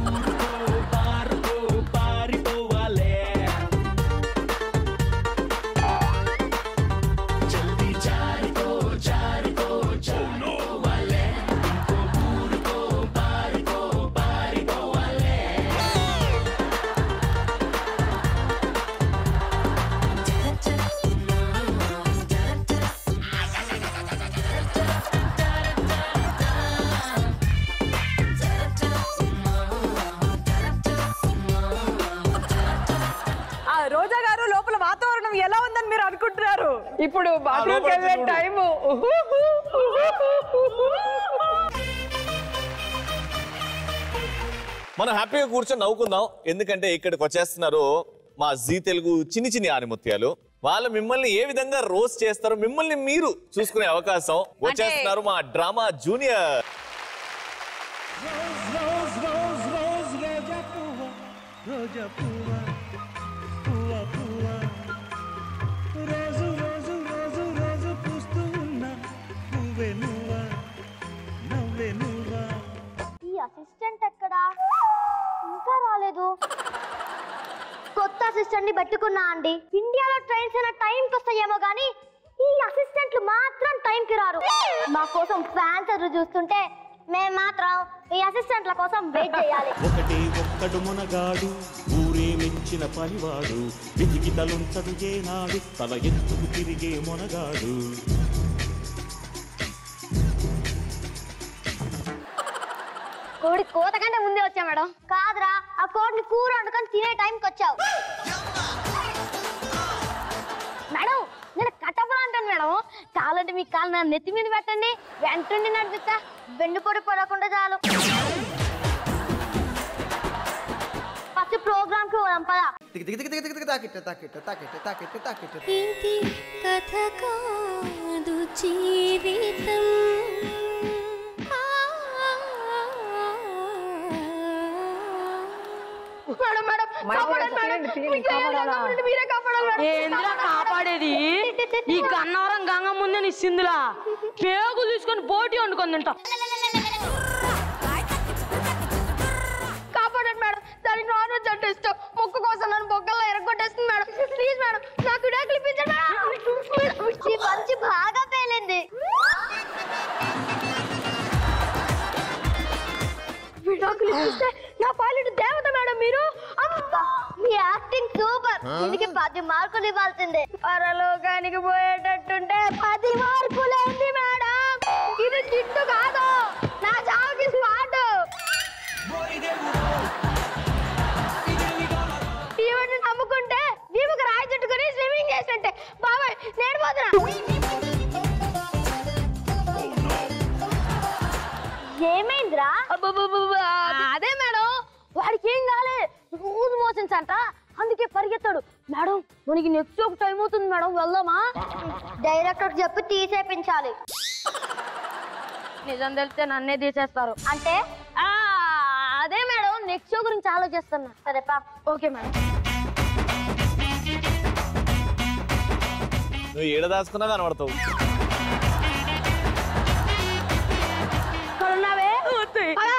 ఆ రోజా గారు లోపల వాతావరణం ఎలా ఉందని మీరు అనుకుంటున్నారు ఇప్పుడు బాత్రూమ్కి లోపలికి వెళ్ళే చూడు. టైము మనం హ్యాపీగా కూర్చొని నవ్వుకుందాం ఎందుకంటే ఇక్కడికి వచ్చేస్తున్నారు మా జీ తెలుగు చిన్ని చిన్ని ఆనిముత్యాలు వాళ్ళు మిమ్మల్ని ఏ విధంగా రోజ్ చేస్తారో మిమ్మల్ని మీరు చూసుకునే అవకాశం వచ్చేస్తున్నారు మా drama junior rose rose rose రోజా పువ్వ రోజా పువ్వ పువ్వ పువ్వ రోజు రోజు రోజు రోజు పూస్తూ ఉన్న పువ్వే నువ్వా నవ్వే నువ్వా ఈ అసిస్టెంట్ ఎక్కడా ఇంకా రాలేదు కొత్త అసిస్టెంట్ ని పెట్టుకున్నా అండి ఇండియాలో ట్రైన్స్ అయినా టైంకి వస్తాయేమో కానీ ఈ అసిస్టెంట్లు మాత్రం టైంకి రారు మా కోసం ఫ్యాన్స్ ఎదురు చూస్తుంటే మేము మాత్రం ఈ అసిస్టెంట్ల కోసం వెయిట్ చేయాలి ఒకటే ఒక్కడు మునగాడు ఊరే మెచ్చిన పనివాడు వెతికి తలుంచడు ఏనాడు తల ఎత్తుకు తిరిగే మునగాడు కోడి కోత కంటే ముందే వచ్చా మేడం కాదురా ఆ కోడిని కూర వండుకొని తినే టైంకి వచ్చావు మేడం నేను కట్టపడా అంటాను మేడం కావాలంటే మీ కాలు నా నెత్తి మీద పెట్టండి వెంటుండి నడిపిస్తా వెండి పొడి పడకుండా చాలు ఫస్ట్ ప్రోగ్రామ్ కి పోదాం పదా ఇది కథ కాదు జీవితం మేడం మేడం కాపాడండి మేడం మీకు ఏం కావాలంటే మీరే కాపాడాలి మేడం. ఏంద్రా కాపాడేది ఈ గన్నవరం గంగ ముందే నీ సిందులా పేగులు తీసుకొని పోటీ వండుకొని తింటా కాపాడండి మేడం దానికి నాన్ వెజ్ అంటే ఇష్టం ముక్కు కోసం నన్ను బొగ్గల్లో ఎరగొట్టేస్తుంది మేడం ప్లీజ్ మేడం నాకు విడాకులు ఇప్పించండి మేడం ఈ పంచి బాగా పేలింది విడాకులు ఇప్పిస్తే నా పైలట్ దేవత మేడం మీరు అబ్బా మీ యాక్టింగ్ సూపర్ దీనికి పది మార్కులు ఇవ్వాల్సిందే పరలోకానికి పోయేటట్టుంటే పది మార్కులేంది మేడం ఇది చిట్టు కాదు నా చావుకి స్పాట్ ఈవెంట్ నమ్ముకుంటే దీపకు రాయి చుట్టుకొని స్విమ్మింగ్ చేస్తుంటే బాబాయ్ నేను పోతున్నా ఏమైందిరా అదే మేడం వాడికి ఏం కాలే రోజు మోషన్స్ అంట అందుకే పరిగెత్తాడు మేడం మనకి నెక్స్ట్ ఒక టైం అవుతుంది మేడం వెళ్దామా డైరెక్టర్ చెప్పి తీసేపించాలి నిజం తెలిస్తే నన్నే తీసేస్తారు అంటే ఆ, అదే మేడం నెక్స్ట్ షో గురించి ఆలోచిస్తున్నా సరే పా ఓకే మేడం నువ్వు ఏడ దాచుకున్నా కనబడతావు ఇక్కడ ఉన్నావే పద.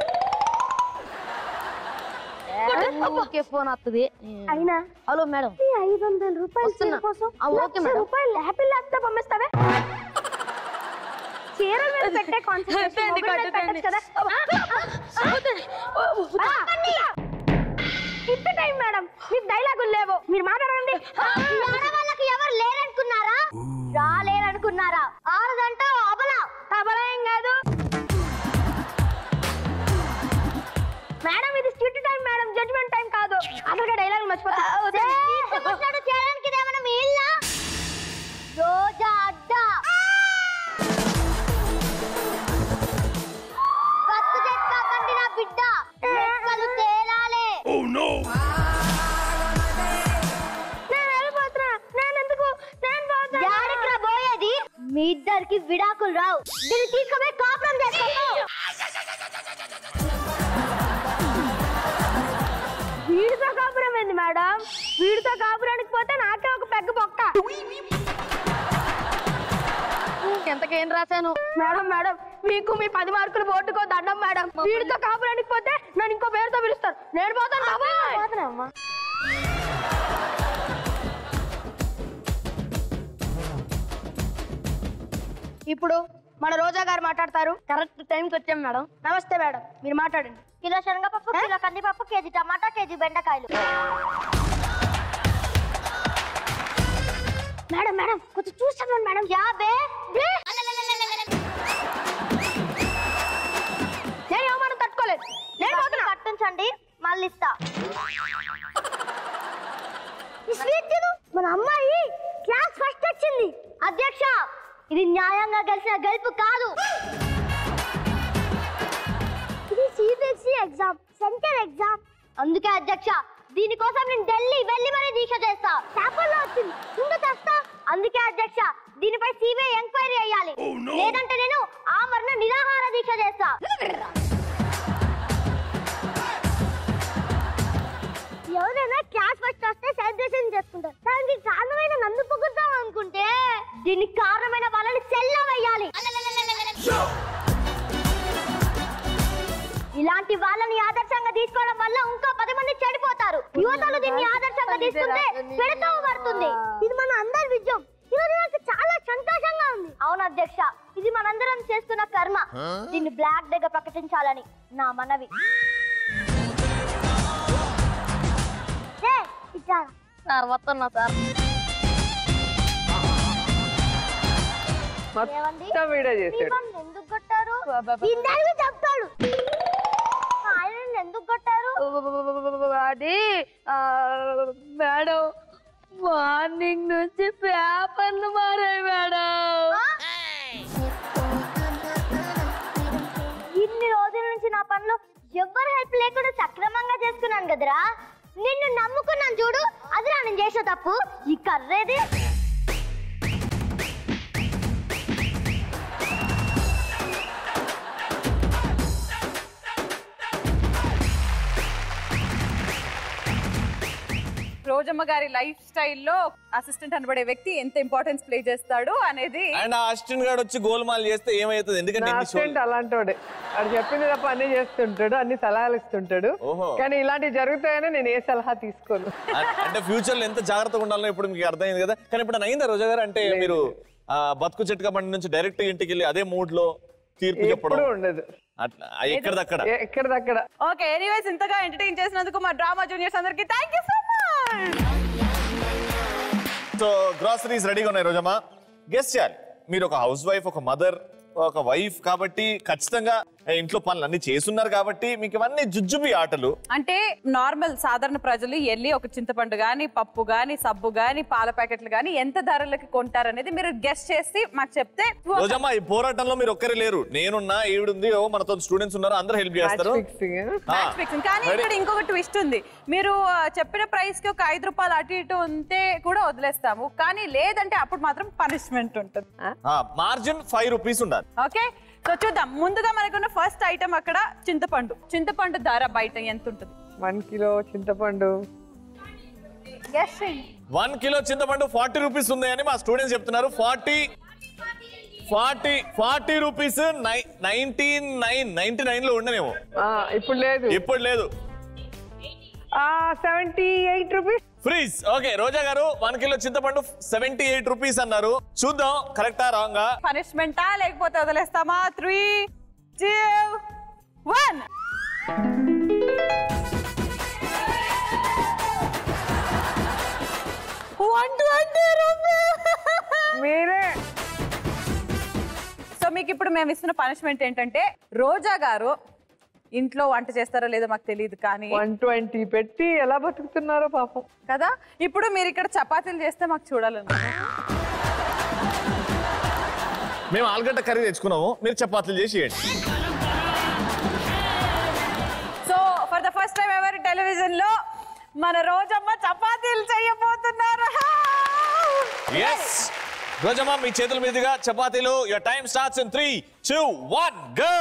ఓకే ఫోన్ వస్తుంది అయినా హలో మేడం ఈ ఐదు వందల రూపాయల వస్తున్నా. చీర కోసం ఆ, ఓకే లక్ష మేడం. రూపాయలు యాపిల్ ల్యాప్టాప్ అమ్మేస్తావే చీరల మీద పెట్టే కాన్సెప్ట్ కట్టండి, కట్టండి. కదా ఇంత టైం మేడం మీకు డైలాగులు లేవు మీరు మాట్లాడండి ఆడవాళ్ళకి ఎవరు లేరనుకున్నారా రాలేరనుకున్నారా ఆడదంట అబల అబల ఏం కాదు మేడం ఇది skit time madam judgement time కాదు అసలుగా డైలాగ్ మర్చిపోతా చేయడానికి ఇదేమన్నా మీ ఇల్లా రోజా అడ్డా కత్తు చెక్కాకండి నా బిడ్డ రెక్కలు తేలాలే నేను వెళ్ళిపోతున్నా నేను ఎందుకు నేను పోతున్నా పోయేది మీ ఇద్దరికి విడాకులు రావు దీన్ని తీసుకుపోయి కాపురం చేసుకో వీడితో కాపురం ఏంది మేడం వీడితో కాపురానికి పోతే నాకే ఒక పెద్ద బొక్క ఎంతకి నేను రాశాను మేడం మేడం మీకు మీ పది మార్కులు ఓటుకో దండం మేడం వీడితో కాపురానికి పోతే నన్ను ఇంకో పేరుతో పిలుస్తారు నేను పోతాను బాబాయ్. ఇప్పుడు మన రోజా గారు మాట్లాడతారు కరెక్ట్ టైంకి వచ్చాం మేడం నమస్తే మేడం మీరు మాట్లాడండి కిలో శనగపప్పు కిలో కందిపప్పు కేజీ టమాటా కేజీ బెండకాయలు మేడం మేడం కొంచెం చూస్తాను మేడం యాబే నేను ఏమన్నా తట్టుకోలేదు నేను పోతున్నా కట్టించండి మళ్ళీ ఇస్తా ఈ స్వీట్ తిను మన అమ్మాయి క్లాస్ ఫస్ట్ వచ్చింది అధ్యక్ష ఇది న్యాయంగా గెలిచిన గెలుపు కాదు ఇది సిబిఎస్ఈ ఎగ్జామ్ సెంటర్ ఎగ్జామ్ అందుకే అధ్యక్ష దీనికోసం నేను ఢిల్లీ వెళ్ళి మరీ దీక్ష చేస్తా పేపర్లో వచ్చింది ముందు తెస్తా అందుకే అధ్యక్ష దీనిపై సిబిఐ ఎంక్వైరీ అయ్యాలి లేదంటే నేను ఆమరణ నిరాహార దీక్ష చేస్తా ఎవరైనా క్లాస్ ఫస్ట్ వస్తే సెలబ్రేషన్ చేసుకుంటారు దానికి కారణమైన నన్ను పొగుద్దాం అనుకుంటే దీనికి కారణమైన వాళ్ళని సెల్ల వేయాలి ఇలాంటి వాళ్ళని ఆదర్శంగా తీసుకోవడం వల్ల ఇంకా పది మంది చెడిపోతారు యువతలు దీన్ని ఆదర్శంగా తీసుకుంటే పెడతో పడుతుంది ఇది మన అందరి విజయం ఈరోజు నాకు చాలా సంతోషంగా ఉంది అవును అధ్యక్ష ఇది మనందరం చేస్తున్న కర్మ దీన్ని బ్లాక్ దగ్గర ప్రకటించాలని నా మనవి ఏ, ఇచ్చారా? సార్ వస్తున్నా సార్ ఏమండి? మొత్తం వీడియో చేసాడు మిమ్మల్ని ఎందుకు కొట్టారు ఇందరికీ చెప్తాడు ఆయన ఎందుకు కొట్టారు అది ఆ, మేడం మార్నింగ్ నుంచి పేపర్లు మారాయి మేడం ఇన్ని రోజుల నుంచి నా పనులు ఎవ్వరు హెల్ప్ లేకుండా సక్రమంగా చేసుకున్నాను కదరా నిన్ను నమ్ముకున్నాను చూడు అది నా నేను చేసిన తప్పు ఈ కర్రేది రోజమ్మ గారి లైఫ్ స్టైల్లో అసిస్టెంట్ అనబడే వ్యక్తి ఎంత ఇంపార్టెన్స్ ప్లే చేస్తాడు అనేది అండ్ ఆ అసిస్టెంట్ గారు వచ్చి గోల్మాల్ చేస్తే ఏమవుతుంది ఎందుకంటే నా ఇన్ని షోలు- అసిస్టెంట్ అలాంటోడే వాడు చెప్పింది తప్ప అన్ని చేస్తుంటాడు అన్ని సలహాలు ఇస్తుంటాడు ఓహో. కానీ ఇలాంటివి జరుగుతాయని నేను ఏ సలహా తీసుకోను అ- అంటే ఫ్యూచర్ లో ఎంత జాగ్రత్తగా ఉండాలో ఇప్పుడు మీకు అర్థమైంది కదా కానీ ఇప్పుడు అయిందా రోజా గారు అంటే మీరు ఆ, బతుకు చెట్టుక బండి నుంచి డైరెక్ట్ ఇంటికి వెళ్ళి అదే మూడ్ లో తీర్పు చెప్పడం ఎప్పుడూ ఉండదు అట్లా ఆ, ఎక్కడిదక్కడ ఎ- ఎక్కడిదక్కడ ఓకే ఎనీవేస్ ఇంతగా ఎంటర్టైన్ చేసినందుకు మా డ్రామా జూనియర్స్ అందరికి thank you so much so groceries రెడీగా ఉన్నాయి రోజమ్మా గెస్ట్ చేయాలి మీరు ఒక హౌస్ వైఫ్ ఒక మదర్ ఒక వైఫ్ కాబట్టి ఖచ్చితంగా ఇంట్లో పనులు అన్ని చేస్తున్నారు కాబట్టి మీకు ఇవన్నీ జుజ్జుబి ఆటలు అంటే నార్మల్ సాధారణ ప్రజలు వెళ్ళి ఒక చింతపండు గాని పప్పు గాని సబ్బు గాని పాల ప్యాకెట్లు గాని ఎంత ధరలకి కొంటారనేది మీరు గెస్ట్ చేసి మాకు చెప్తే రోజమ్మా ఈ పోరాటంలో మీరు ఒక్కరే లేరు నేనున్నా ఈవిడుంది ఓ మనతో స్టూడెంట్స్ ఉన్నారు అందరూ హెల్ప్ చేస్తారు ఆ, మ్యాచ్ ఫిక్సింగ్ కానీ ready. ఇక్కడ ఇంకొక ట్విస్ట్ ఉంది మీరు ఆ, చెప్పిన ప్రైస్ కి ఒక ఐదు రూపాయలు అటు ఇటు ఉంటే కూడా వదిలేస్తాము కానీ లేదంటే అప్పుడు మాత్రం పనిష్మెంట్ ఉంటుంది ఆ, మార్జిన్ ఫైవ్ రూపీస్ ఉండాలి ఓకే సో చూద్దాం ముందుగా మనకున్న ఫస్ట్ ఐటమ్ అక్కడ చింతపండు చింతపండు ధర బయట ఎంత ఉంటుంది వన్ కిలో చింతపండు వన్ కిలో చింతపండు ఫార్టీ రూపీస్ ఉన్నాయని మా స్టూడెంట్స్ చెప్తున్నారు forty forty forty rupees nineteen nine ninety nine లో ఉండనేమో ఆ, ఇప్పుడు లేదు ఇప్పుడు లేదు seventy eight rupees freeze okay Roja garu one kilo చింతపండు సెవెంటీ ఎయిట్ రూపీస్ అన్నారు చూద్దాం కరెక్టా రాంగా పనిష్మెంటా లేకపోతే వదిలేస్తామా three two one one twenty మీరే సో మీకు ఇప్పుడు మేము ఇస్తున్న పనిష్మెంట్ ఏంటంటే రోజా గారు ఇంట్లో వంట చేస్తారో లేదో మాకు తెలియదు కానీ వన్ ట్వంటీ పెట్టి ఎలా బతుకుతున్నారో పాపం కదా ఇప్పుడు మీరు ఇక్కడ చపాతీలు చేస్తే మాకు చూడాలని మేము ఆలుగడ్డ కర్రీ తెచ్చుకున్నాము మీరు చపాతీలు చేసి ఇవ్వండి so for the first time ఎవరి టెలివిజన్ లో మన రోజమ్మ చపాతీలు చేయబోతున్నారు ఎస్ రోజమ్మా మీ చేతుల మీదుగా చపాతీలు your time starts in three two one go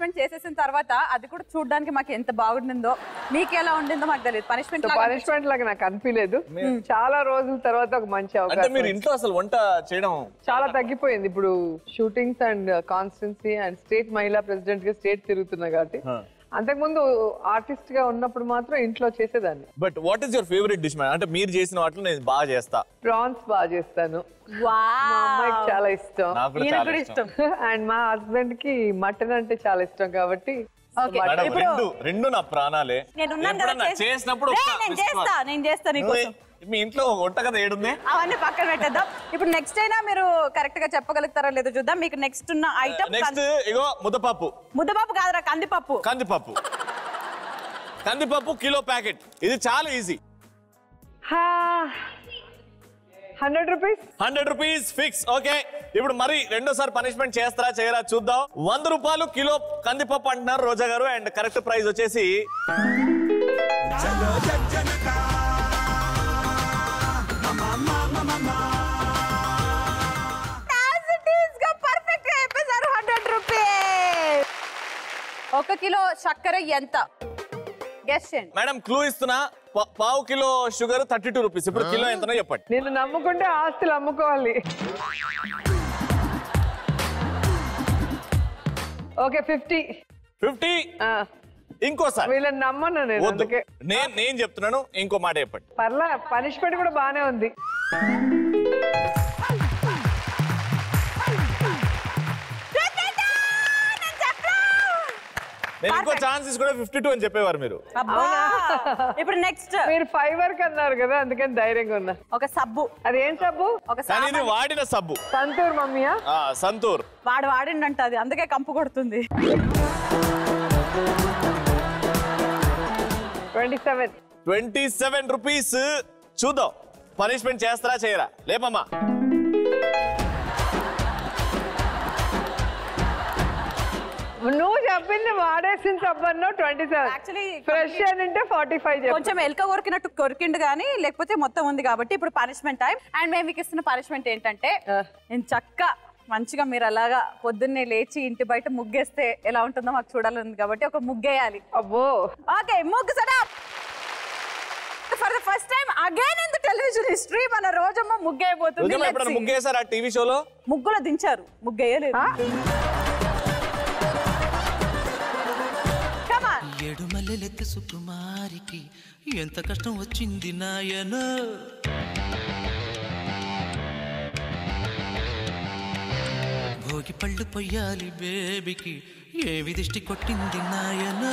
punishment చేసేసిన తర్వాత అది కూడా చూడడానికి మాకు ఎంత బాగుండిందో మీకు ఎలా ఉండిందో మాకు తెలియదు పనిష్మెంట్ పనిష్మెంట్ లాగా నాకు అనిపించలేదు చాలా రోజుల తర్వాత ఒక మంచి అంటే అవకాశం మీరు ఇంట్లో అసలు వంట చేయడం చాలా తగ్గిపోయింది ఇప్పుడు shootings and constituency and state మహిళా ప్రెసిడెంట్ గా స్టేట్ తిరుగుతున్నా కాబట్టి అంతకుముందు ఆర్టిస్ట్ గా ఉన్నప్పుడు మాత్రం ఇంట్లో చేసేదాన్ని but what is your favourite dish madam అంటే మీరు చేసిన వాటిలో నేను బాగా చేస్తా ప్రాన్స్ బాగా చేస్తాను మా అమ్మాయికి చాలా ఇష్టం నాకు కూడా ఈయనకు చాలా కూడా ఇష్టం. అండ్ మా హస్బెండ్ కి మటన్ అంటే చాలా ఇష్టం కాబట్టి మేడం రెండు రెండు నా ప్రాణాలే నేను ఉన్నాను కదా ఎప్పుడన్నా చేసి- చేసినప్పుడు రే, ఒక్క నేను miss call. చేస్తా నేను చేస్తా నీకోసం మీ ఇంట్లో వంట కదా ఏడుంది అవన్నీ పక్కన పెట్టేద్దాం ఇప్పుడు నెక్స్ట్ అయినా మీరు కరెక్ట్ గా చెప్పగలుగుతారో లేదో చూద్దాం మీకు నెక్స్ట్ ఉన్న ఐటమ్ నెక్స్ట్ ఇగో ముద్దపప్పు ముద్దపప్పు కాదురా కందిపప్పు కందిపప్పు కందిపప్పు కిలో ప్యాకెట్ ఇది చాలా easy hundred rupees hundred rupees fix okay ఇప్పుడు మరి రెండోసారి పనిష్మెంట్ చేస్తారా చేయరా చూద్దాం వంద రూపాయలు కిలో కందిపప్పు అంటున్నారు Roja garu and correct price వచ్చేసి పర్ఫెక్ట్ గా చెప్పేశారు హండ్రెడ్ రూపీస్ ఒక కిలో చక్కెర ఎంత గెస్ చేయండి మేడం క్లూ ఇస్తున్నా పా- పావు kilo sugar thirty two rupees ఇప్పుడు కిలో ఎంతనో చెప్పండి నేను నమ్ముకుంటే ఆస్తులు అమ్ముకోవాలి ఓకే ఫిఫ్టీ ఫిఫ్టీ ఇంకోసారి వీళ్ళని నమ్మను నేను వద్దు. అందుకే నేను నేను చెప్తున్నాను ఇంకో మాట చెప్పండి పర్లా పనిష్మెంట్ కూడా బానే ఉంది నేను ఇంకో ఛాన్స్ కూడా ఫిఫ్టీ టూ అని చెప్పేవారు మీరు అబ్బా ఇప్పుడు నెక్స్ట్ మీరు ఫైవ్ వరకు అన్నారు కదా అందుకని ధైర్యంగా ఉన్నా ఒక సబ్బు అది ఏం సబ్బు ఒక కానీ ఇది సామాన్య- వాడిన సబ్బు సంతూర్ మమ్మీయా ఆ, సంతూర్ వాడు వాడిండంట అది అందుకే కంపు కొడుతుంది twenty seven twenty seven rupees చూద్దాం పనిష్మెంట్ చేస్తారా చేయరా లేపమ్మా నువ్వు చెప్పింది వాడేసిన సబ్బు అన్నావు ట్వంటీ సెవెన్ యాక్చువల్లీ ఫ్రెష్ అని అంటే ఫార్టీ ఫైవ్ కొంచెం ఎలక కొరికినట్టు కొరికిండు కానీ లేకపోతే మొత్తం ఉంది కాబట్టి ఇప్పుడు పనిష్మెంట్ టైం అండ్ మేము మీకు ఇస్తున్న పనిష్మెంట్ ఏంటంటే నేను చక్క మంచిగా మీరు అలాగా పొద్దున్నే లేచి ఇంటి బయట ముగ్గేస్తే ఎలా ఉంటుందో మాకు చూడాలని కాబట్టి ఒక ముగ్గేయాలి అబ్బో ఓకే ముగ్గు సడా for the first time again in the television history మన రోజమ్మ ముగ్గేయబోతుంది రోజమ్మ Let's ఎప్పుడైనా see. ముగ్గేశారా టీవీ షోలో ముగ్గులో దించారు ముగ్గేయలేదు Come on. ఎడుమల్లెలెత్తి సుకుమారికి ఎంత కష్టం వచ్చింది నాయనో భోగి పళ్ళు పొయ్యాలి బేబీకి ఏవి దిష్టి కొట్టింది నాయనో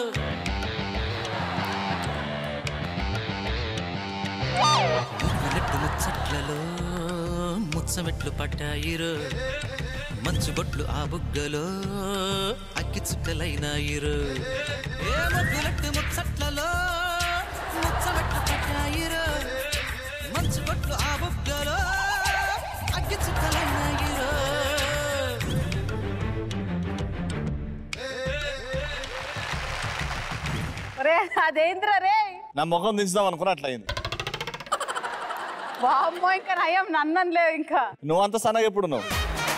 ముగ్గులెట్టు ముచ్చట్లలో ముచ్చమెట్లు పట్టాయిరో మంచు బొట్లు ఆ బుగ్గలో అగ్గి చుక్కలైనాయిరు ఏ ముగ్గులెట్టు ముచ్చట్లలో ముచ్చమెట్లు పట్టాయిరు మంచు బొట్లు ఆ బుగ్గలో అగ్గి చుక్కలైనాయిరు రే అదేంద్రా రే నా ముఖం దించుదాం అనుకున్న అట్లా అయింది వామ్మో ఇంకా నయం నన్నలే ఇంకా నువ్వు అంత సన్నగా ఎప్పుడు నువ్వు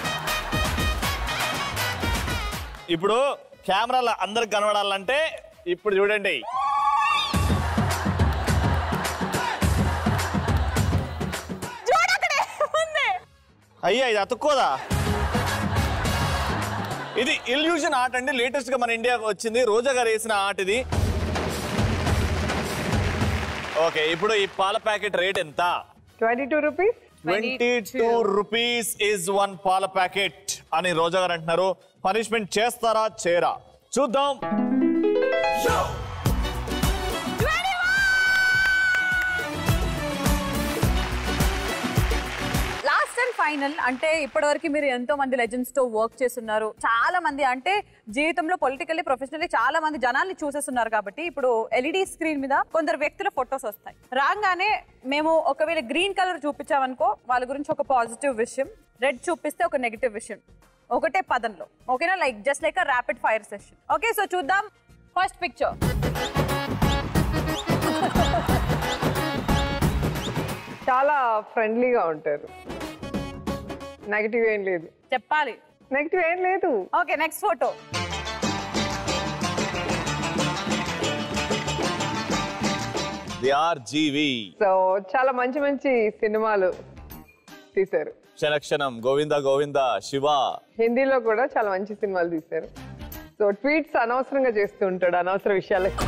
ఇప్పుడు కెమెరాలో అందరికి కనబడాలంటే ఇప్పుడు చూడండి అయ్యా ఇది అతుక్కోదా ఇది ఇల్యూషన్ ఆర్ట్ అండి లేటెస్ట్ గా మన ఇండియాకి వచ్చింది రోజా గారు వేసిన ఆర్ట్ ఇది ఓకే ఇప్పుడు ఈ పాల ప్యాకెట్ రేట్ ఎంత twenty two rupees twenty two rupees is one పాల ప్యాకెట్ అని రోజా గారు అంటున్నారు పనిష్మెంట్ చేస్తారా చేరా చూద్దాం లాస్ట్ అండ్ ఫైనల్ అంటే ఇప్పటివరకు మీరు ఎంతో మంది లెజెండ్స్ తో వర్క్ చేస్తున్నారు చాలా మంది అంటే జీవితంలో పొలిటికల్లీ ప్రొఫెషనల్లీ చాలా మంది జనాల్ని చూసేస్తున్నారు కాబట్టి ఇప్పుడు ఎల్ఈడి స్క్రీన్ మీద కొందరు వ్యక్తుల ఫొటోస్ వస్తాయి రాగానే మేము ఒకవేళ గ్రీన్ కలర్ చూపించామనుకో వాళ్ళ గురించి ఒక పాజిటివ్ విషయం రెడ్ చూపిస్తే ఒక నెగిటివ్ విషయం ఒకటే పదంలో ఓకేనా like just like rapid fire session okay so చూద్దాం ఫస్ట్ పిక్చర్ చాలా ఫ్రెండ్లీగా ఉంటారు నెగిటివ్ ఏం లేదు చెప్పాలి నెగిటివ్ ఏం లేదు ఓకే నెక్స్ట్ ఫోటో కేఆర్ జీవి సో చాలా మంచి మంచి సినిమాలు తీశారు క్షణక్షణం గోవింద గోవింద శివ హిందీలో కూడా చాలా మంచి సినిమాలు తీశారు సో ట్వీట్స్ అనవసరంగా చేస్తూ ఉంటాడు అనవసర విషయాలకి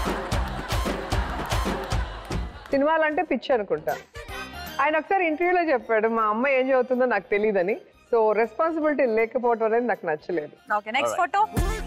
సినిమాలు అంటే పిచ్చి అనుకుంటా ఆయన ఒకసారి ఇంటర్వ్యూలో చెప్పాడు మా అమ్మ ఏం చదువుతుందో నాకు తెలియదని సో రెస్పాన్సిబిలిటీ లేకపోవడం అనేది నాకు నచ్చలేదు ఓకే నెక్స్ట్ ఫోటో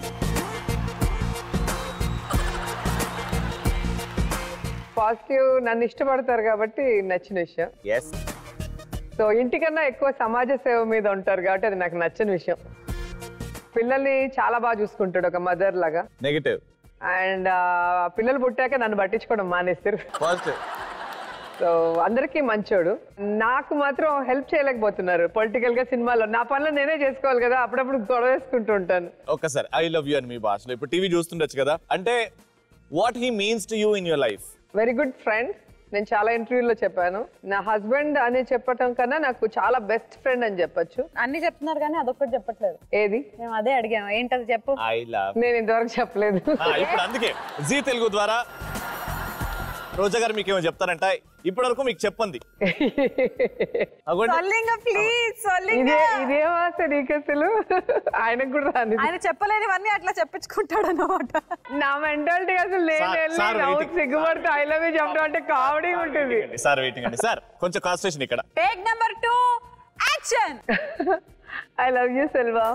పాజిటివ్ నన్ను ఇష్టపడతారు కాబట్టి నచ్చిన విషయం ఎస్ సో ఇంటికన్నా ఎక్కువ సమాజ సేవ మీద ఉంటారు కాబట్టి అది నాకు నచ్చని విషయం పిల్లల్ని చాలా బాగా చూసుకుంటాడు ఒక మదర్ లాగా నెగిటివ్ అండ్ పిల్లలు పుట్టాక నన్ను పట్టించుకోవడం మానేస్తారు పాజిటివ్ సో అందరికీ మంచోడు నాకు మాత్రం హెల్ప్ చేయలేకపోతున్నారు పొలిటికల్ గా సినిమాలో నా పనులు నేనే చేసుకోవాలి కదా అప్పుడప్పుడు గొడవ వేసుకుంటూ ఉంటాను ఒక్కసారి ఐ లవ్ యూ అని మీ భాషలో ఇప్పుడు టీవీ చూస్తుండొచ్చు కదా అంటే what he means to you in your life very good friend నేను చాలా ఇంటర్వ్యూలో చెప్పాను నా హస్బెండ్ అని చెప్పటం కన్నా నాకు చాలా బెస్ట్ ఫ్రెండ్ అని చెప్పొచ్చు అన్ని చెప్తున్నారు కానీ అదొక్కటి చెప్పట్లేదు ఏది మేము అదే అడిగాము ఏంటది చెప్పు ఐ లవ్ నేను ఇంతవరకు చెప్పలేదు ఇప్పుడు అందుకే జీ తెలుగు ద్వారా రోజా గారు మీకేమో చెప్తారంట ఇప్పటి వరకు మీకు చెప్పండి అగోండి. సొల్లింగ ప్లీజ్ సొల్లింగ ఇదే ఇదేం ఆశ నీకు అసలు ఆయనకు కూడా రాని ఆయన చెప్పలేనివన్నీ అట్లా చెప్పించుకుంటాడు అనమాట నా మెంటాలిటీ అసలు నేను సార్, వెళ్ళి సార్ నవ్వు waiting. సిగ్గుపడితే ఐ లవ్ యూ చెప్పడం అంటే కామెడీ ఉంటుంది సార్ వెయిటింగ్ అండి సార్ కొంచెం కాన్సన్ట్రేషన్ ఇక్కడ take number two action I love you Selva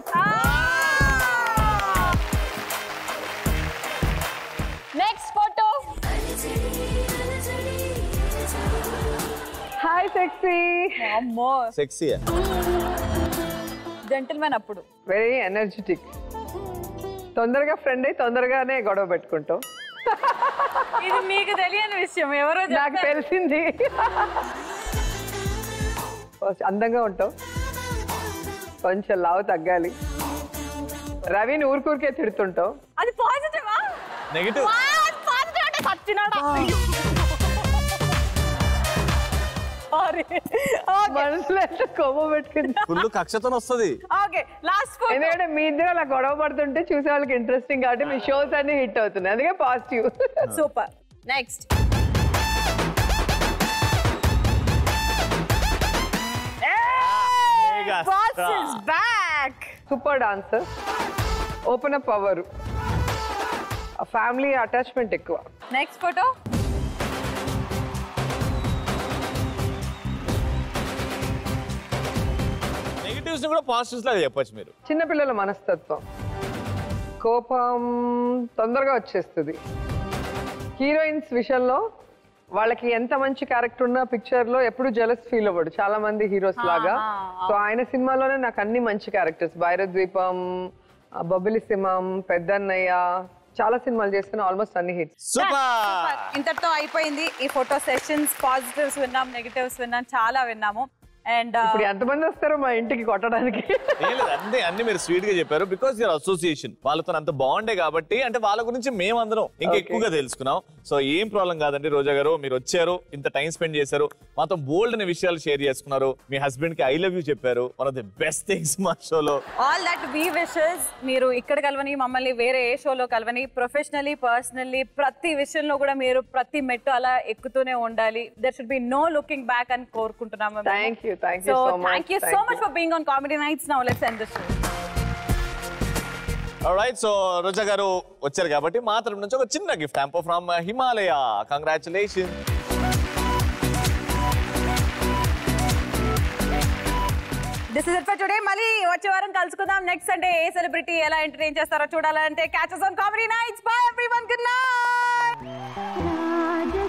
next photo hi sexy అమ్మో సెక్సీ జెంటిల్మెన్ అప్పుడు వెరీ ఎనర్జెటిక్ తొందరగా ఫ్రెండ్ అయి తొందరగానే గొడవ పెట్టుకుంటాం ఇది మీకు తెలియని విషయం ఎవరో నాకు చెప్తారు. తెలిసింది అందంగా ఉంటావు కొంచెం లావు తగ్గాలి రవిని ఊరికూరికే తిడుతుంటావు అది పాజిటివా నెగిటివ్ పాజిటివ్ అంటే సచ్చినాడా సారీ మనసులో ఎంత కొమ్మ పెట్టుకుంది ఫుల్ కక్షతో వస్తుంది ఓకే లాస్ట్ ఫోటో ఎందుకంటే మీ ఇద్దరు అలా గొడవ పడుతుంటే చూసే వాళ్ళకి ఇంట్రెస్టింగ్ కాబట్టి మీ షోస్ అన్ని హిట్ అవుతున్నాయి అందుకే positive super next boss is back super dancer open up power family attachment ఎక్కువ నెక్స్ట్ ఫోటో నెగిటివ్స్ కూడా పాజిటివ్స్ లాగా చెప్పొచ్చు మీరు చిన్నపిల్లల మనస్తత్వం కోపం తొందరగా వచ్చేస్తుంది హీరోయిన్స్ విషయంలో వాళ్ళకి ఎంత మంచి క్యారెక్టర్ ఉన్నా పిక్చర్ లో ఎప్పుడు జలస్ ఫీల్ అవ్వడు చాలా మంది హీరోస్ లాగా సో ఆయన సినిమాలోనే నాకు అన్ని మంచి క్యారెక్టర్స్ భైరద్వీపం ఆ, బొబ్బిలి సింహం పెద్దన్నయ్య చాలా సినిమాలు చేస్తున్నా ఆల్మోస్ట్ అన్ని హిట్స్ సూపర్ ఇంతటితో అయిపోయింది ఈ ఫోటో సెషన్స్ పాజిటివ్స్ విన్నాం నెగిటివ్స్ విన్నాం చాలా విన్నాము అండ్ ఇప్పుడు ఎంతమంది వస్తారో మా ఇంటికి కొట్టడానికి ఏం లేదు అన్ని అన్ని మీరు స్వీట్ గా చెప్పారు బికాస్ యూర్ అసోసియేషన్ వాళ్ళతో అంత బాగుండే కాబట్టి అంటే వాళ్ళ గురించి మేమందరం ఇంకా ఎక్కువగా తెలుసుకున్నాం సో ఏం ప్రాబ్లం కాదండి రోజా గారు మీరు వచ్చారు ఇంత టైం స్పెండ్ చేశారు మాతో బోల్డ్ అనే విషయాలు షేర్ చేసుకున్నారు మీ హస్బెండ్ కి ఐ లవ్ యూ చెప్పారు one of the best things మా షోలో ఆల్ దట్ వి విషెస్ మీరు ఇక్కడ కలవని మమ్మల్ని వేరే ఏ షోలో కలవని ప్రొఫెషనల్లీ పర్సనల్లీ ప్రతి విషయంలో కూడా మీరు ప్రతి మెట్టు అలా ఎక్కుతూనే ఉండాలి there should be no looking back అని కోరుకుంటున్నాము thank you thank you so so much thank you so much for being on comedy nights now let's end the show right so Roja garu వచ్చారు కాబట్టి మా తరపు నుంచి ఒక చిన్న gift hamper from Himalaya congratulation this is it for today మళ్ళీ వచ్చే వారం కలుసుకుందాం నెక్స్ట్ సండే ఏ సెలబ్రిటీ ఎలా ఎంటర్టైన్ చేస్తారో చూడాలంటే catch us on comedy nights by everyone good night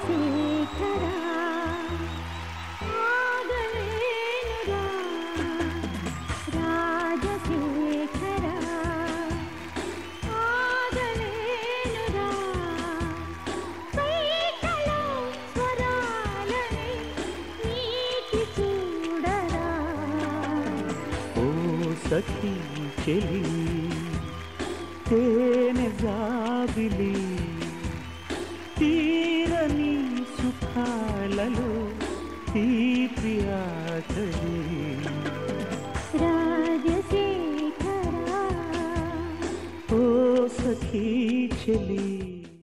ఓ సఖీ చెలి తేనె జాబిలి తీరని సుఖాలలో తీపి ఆకలి ఓ సఖీ చెలి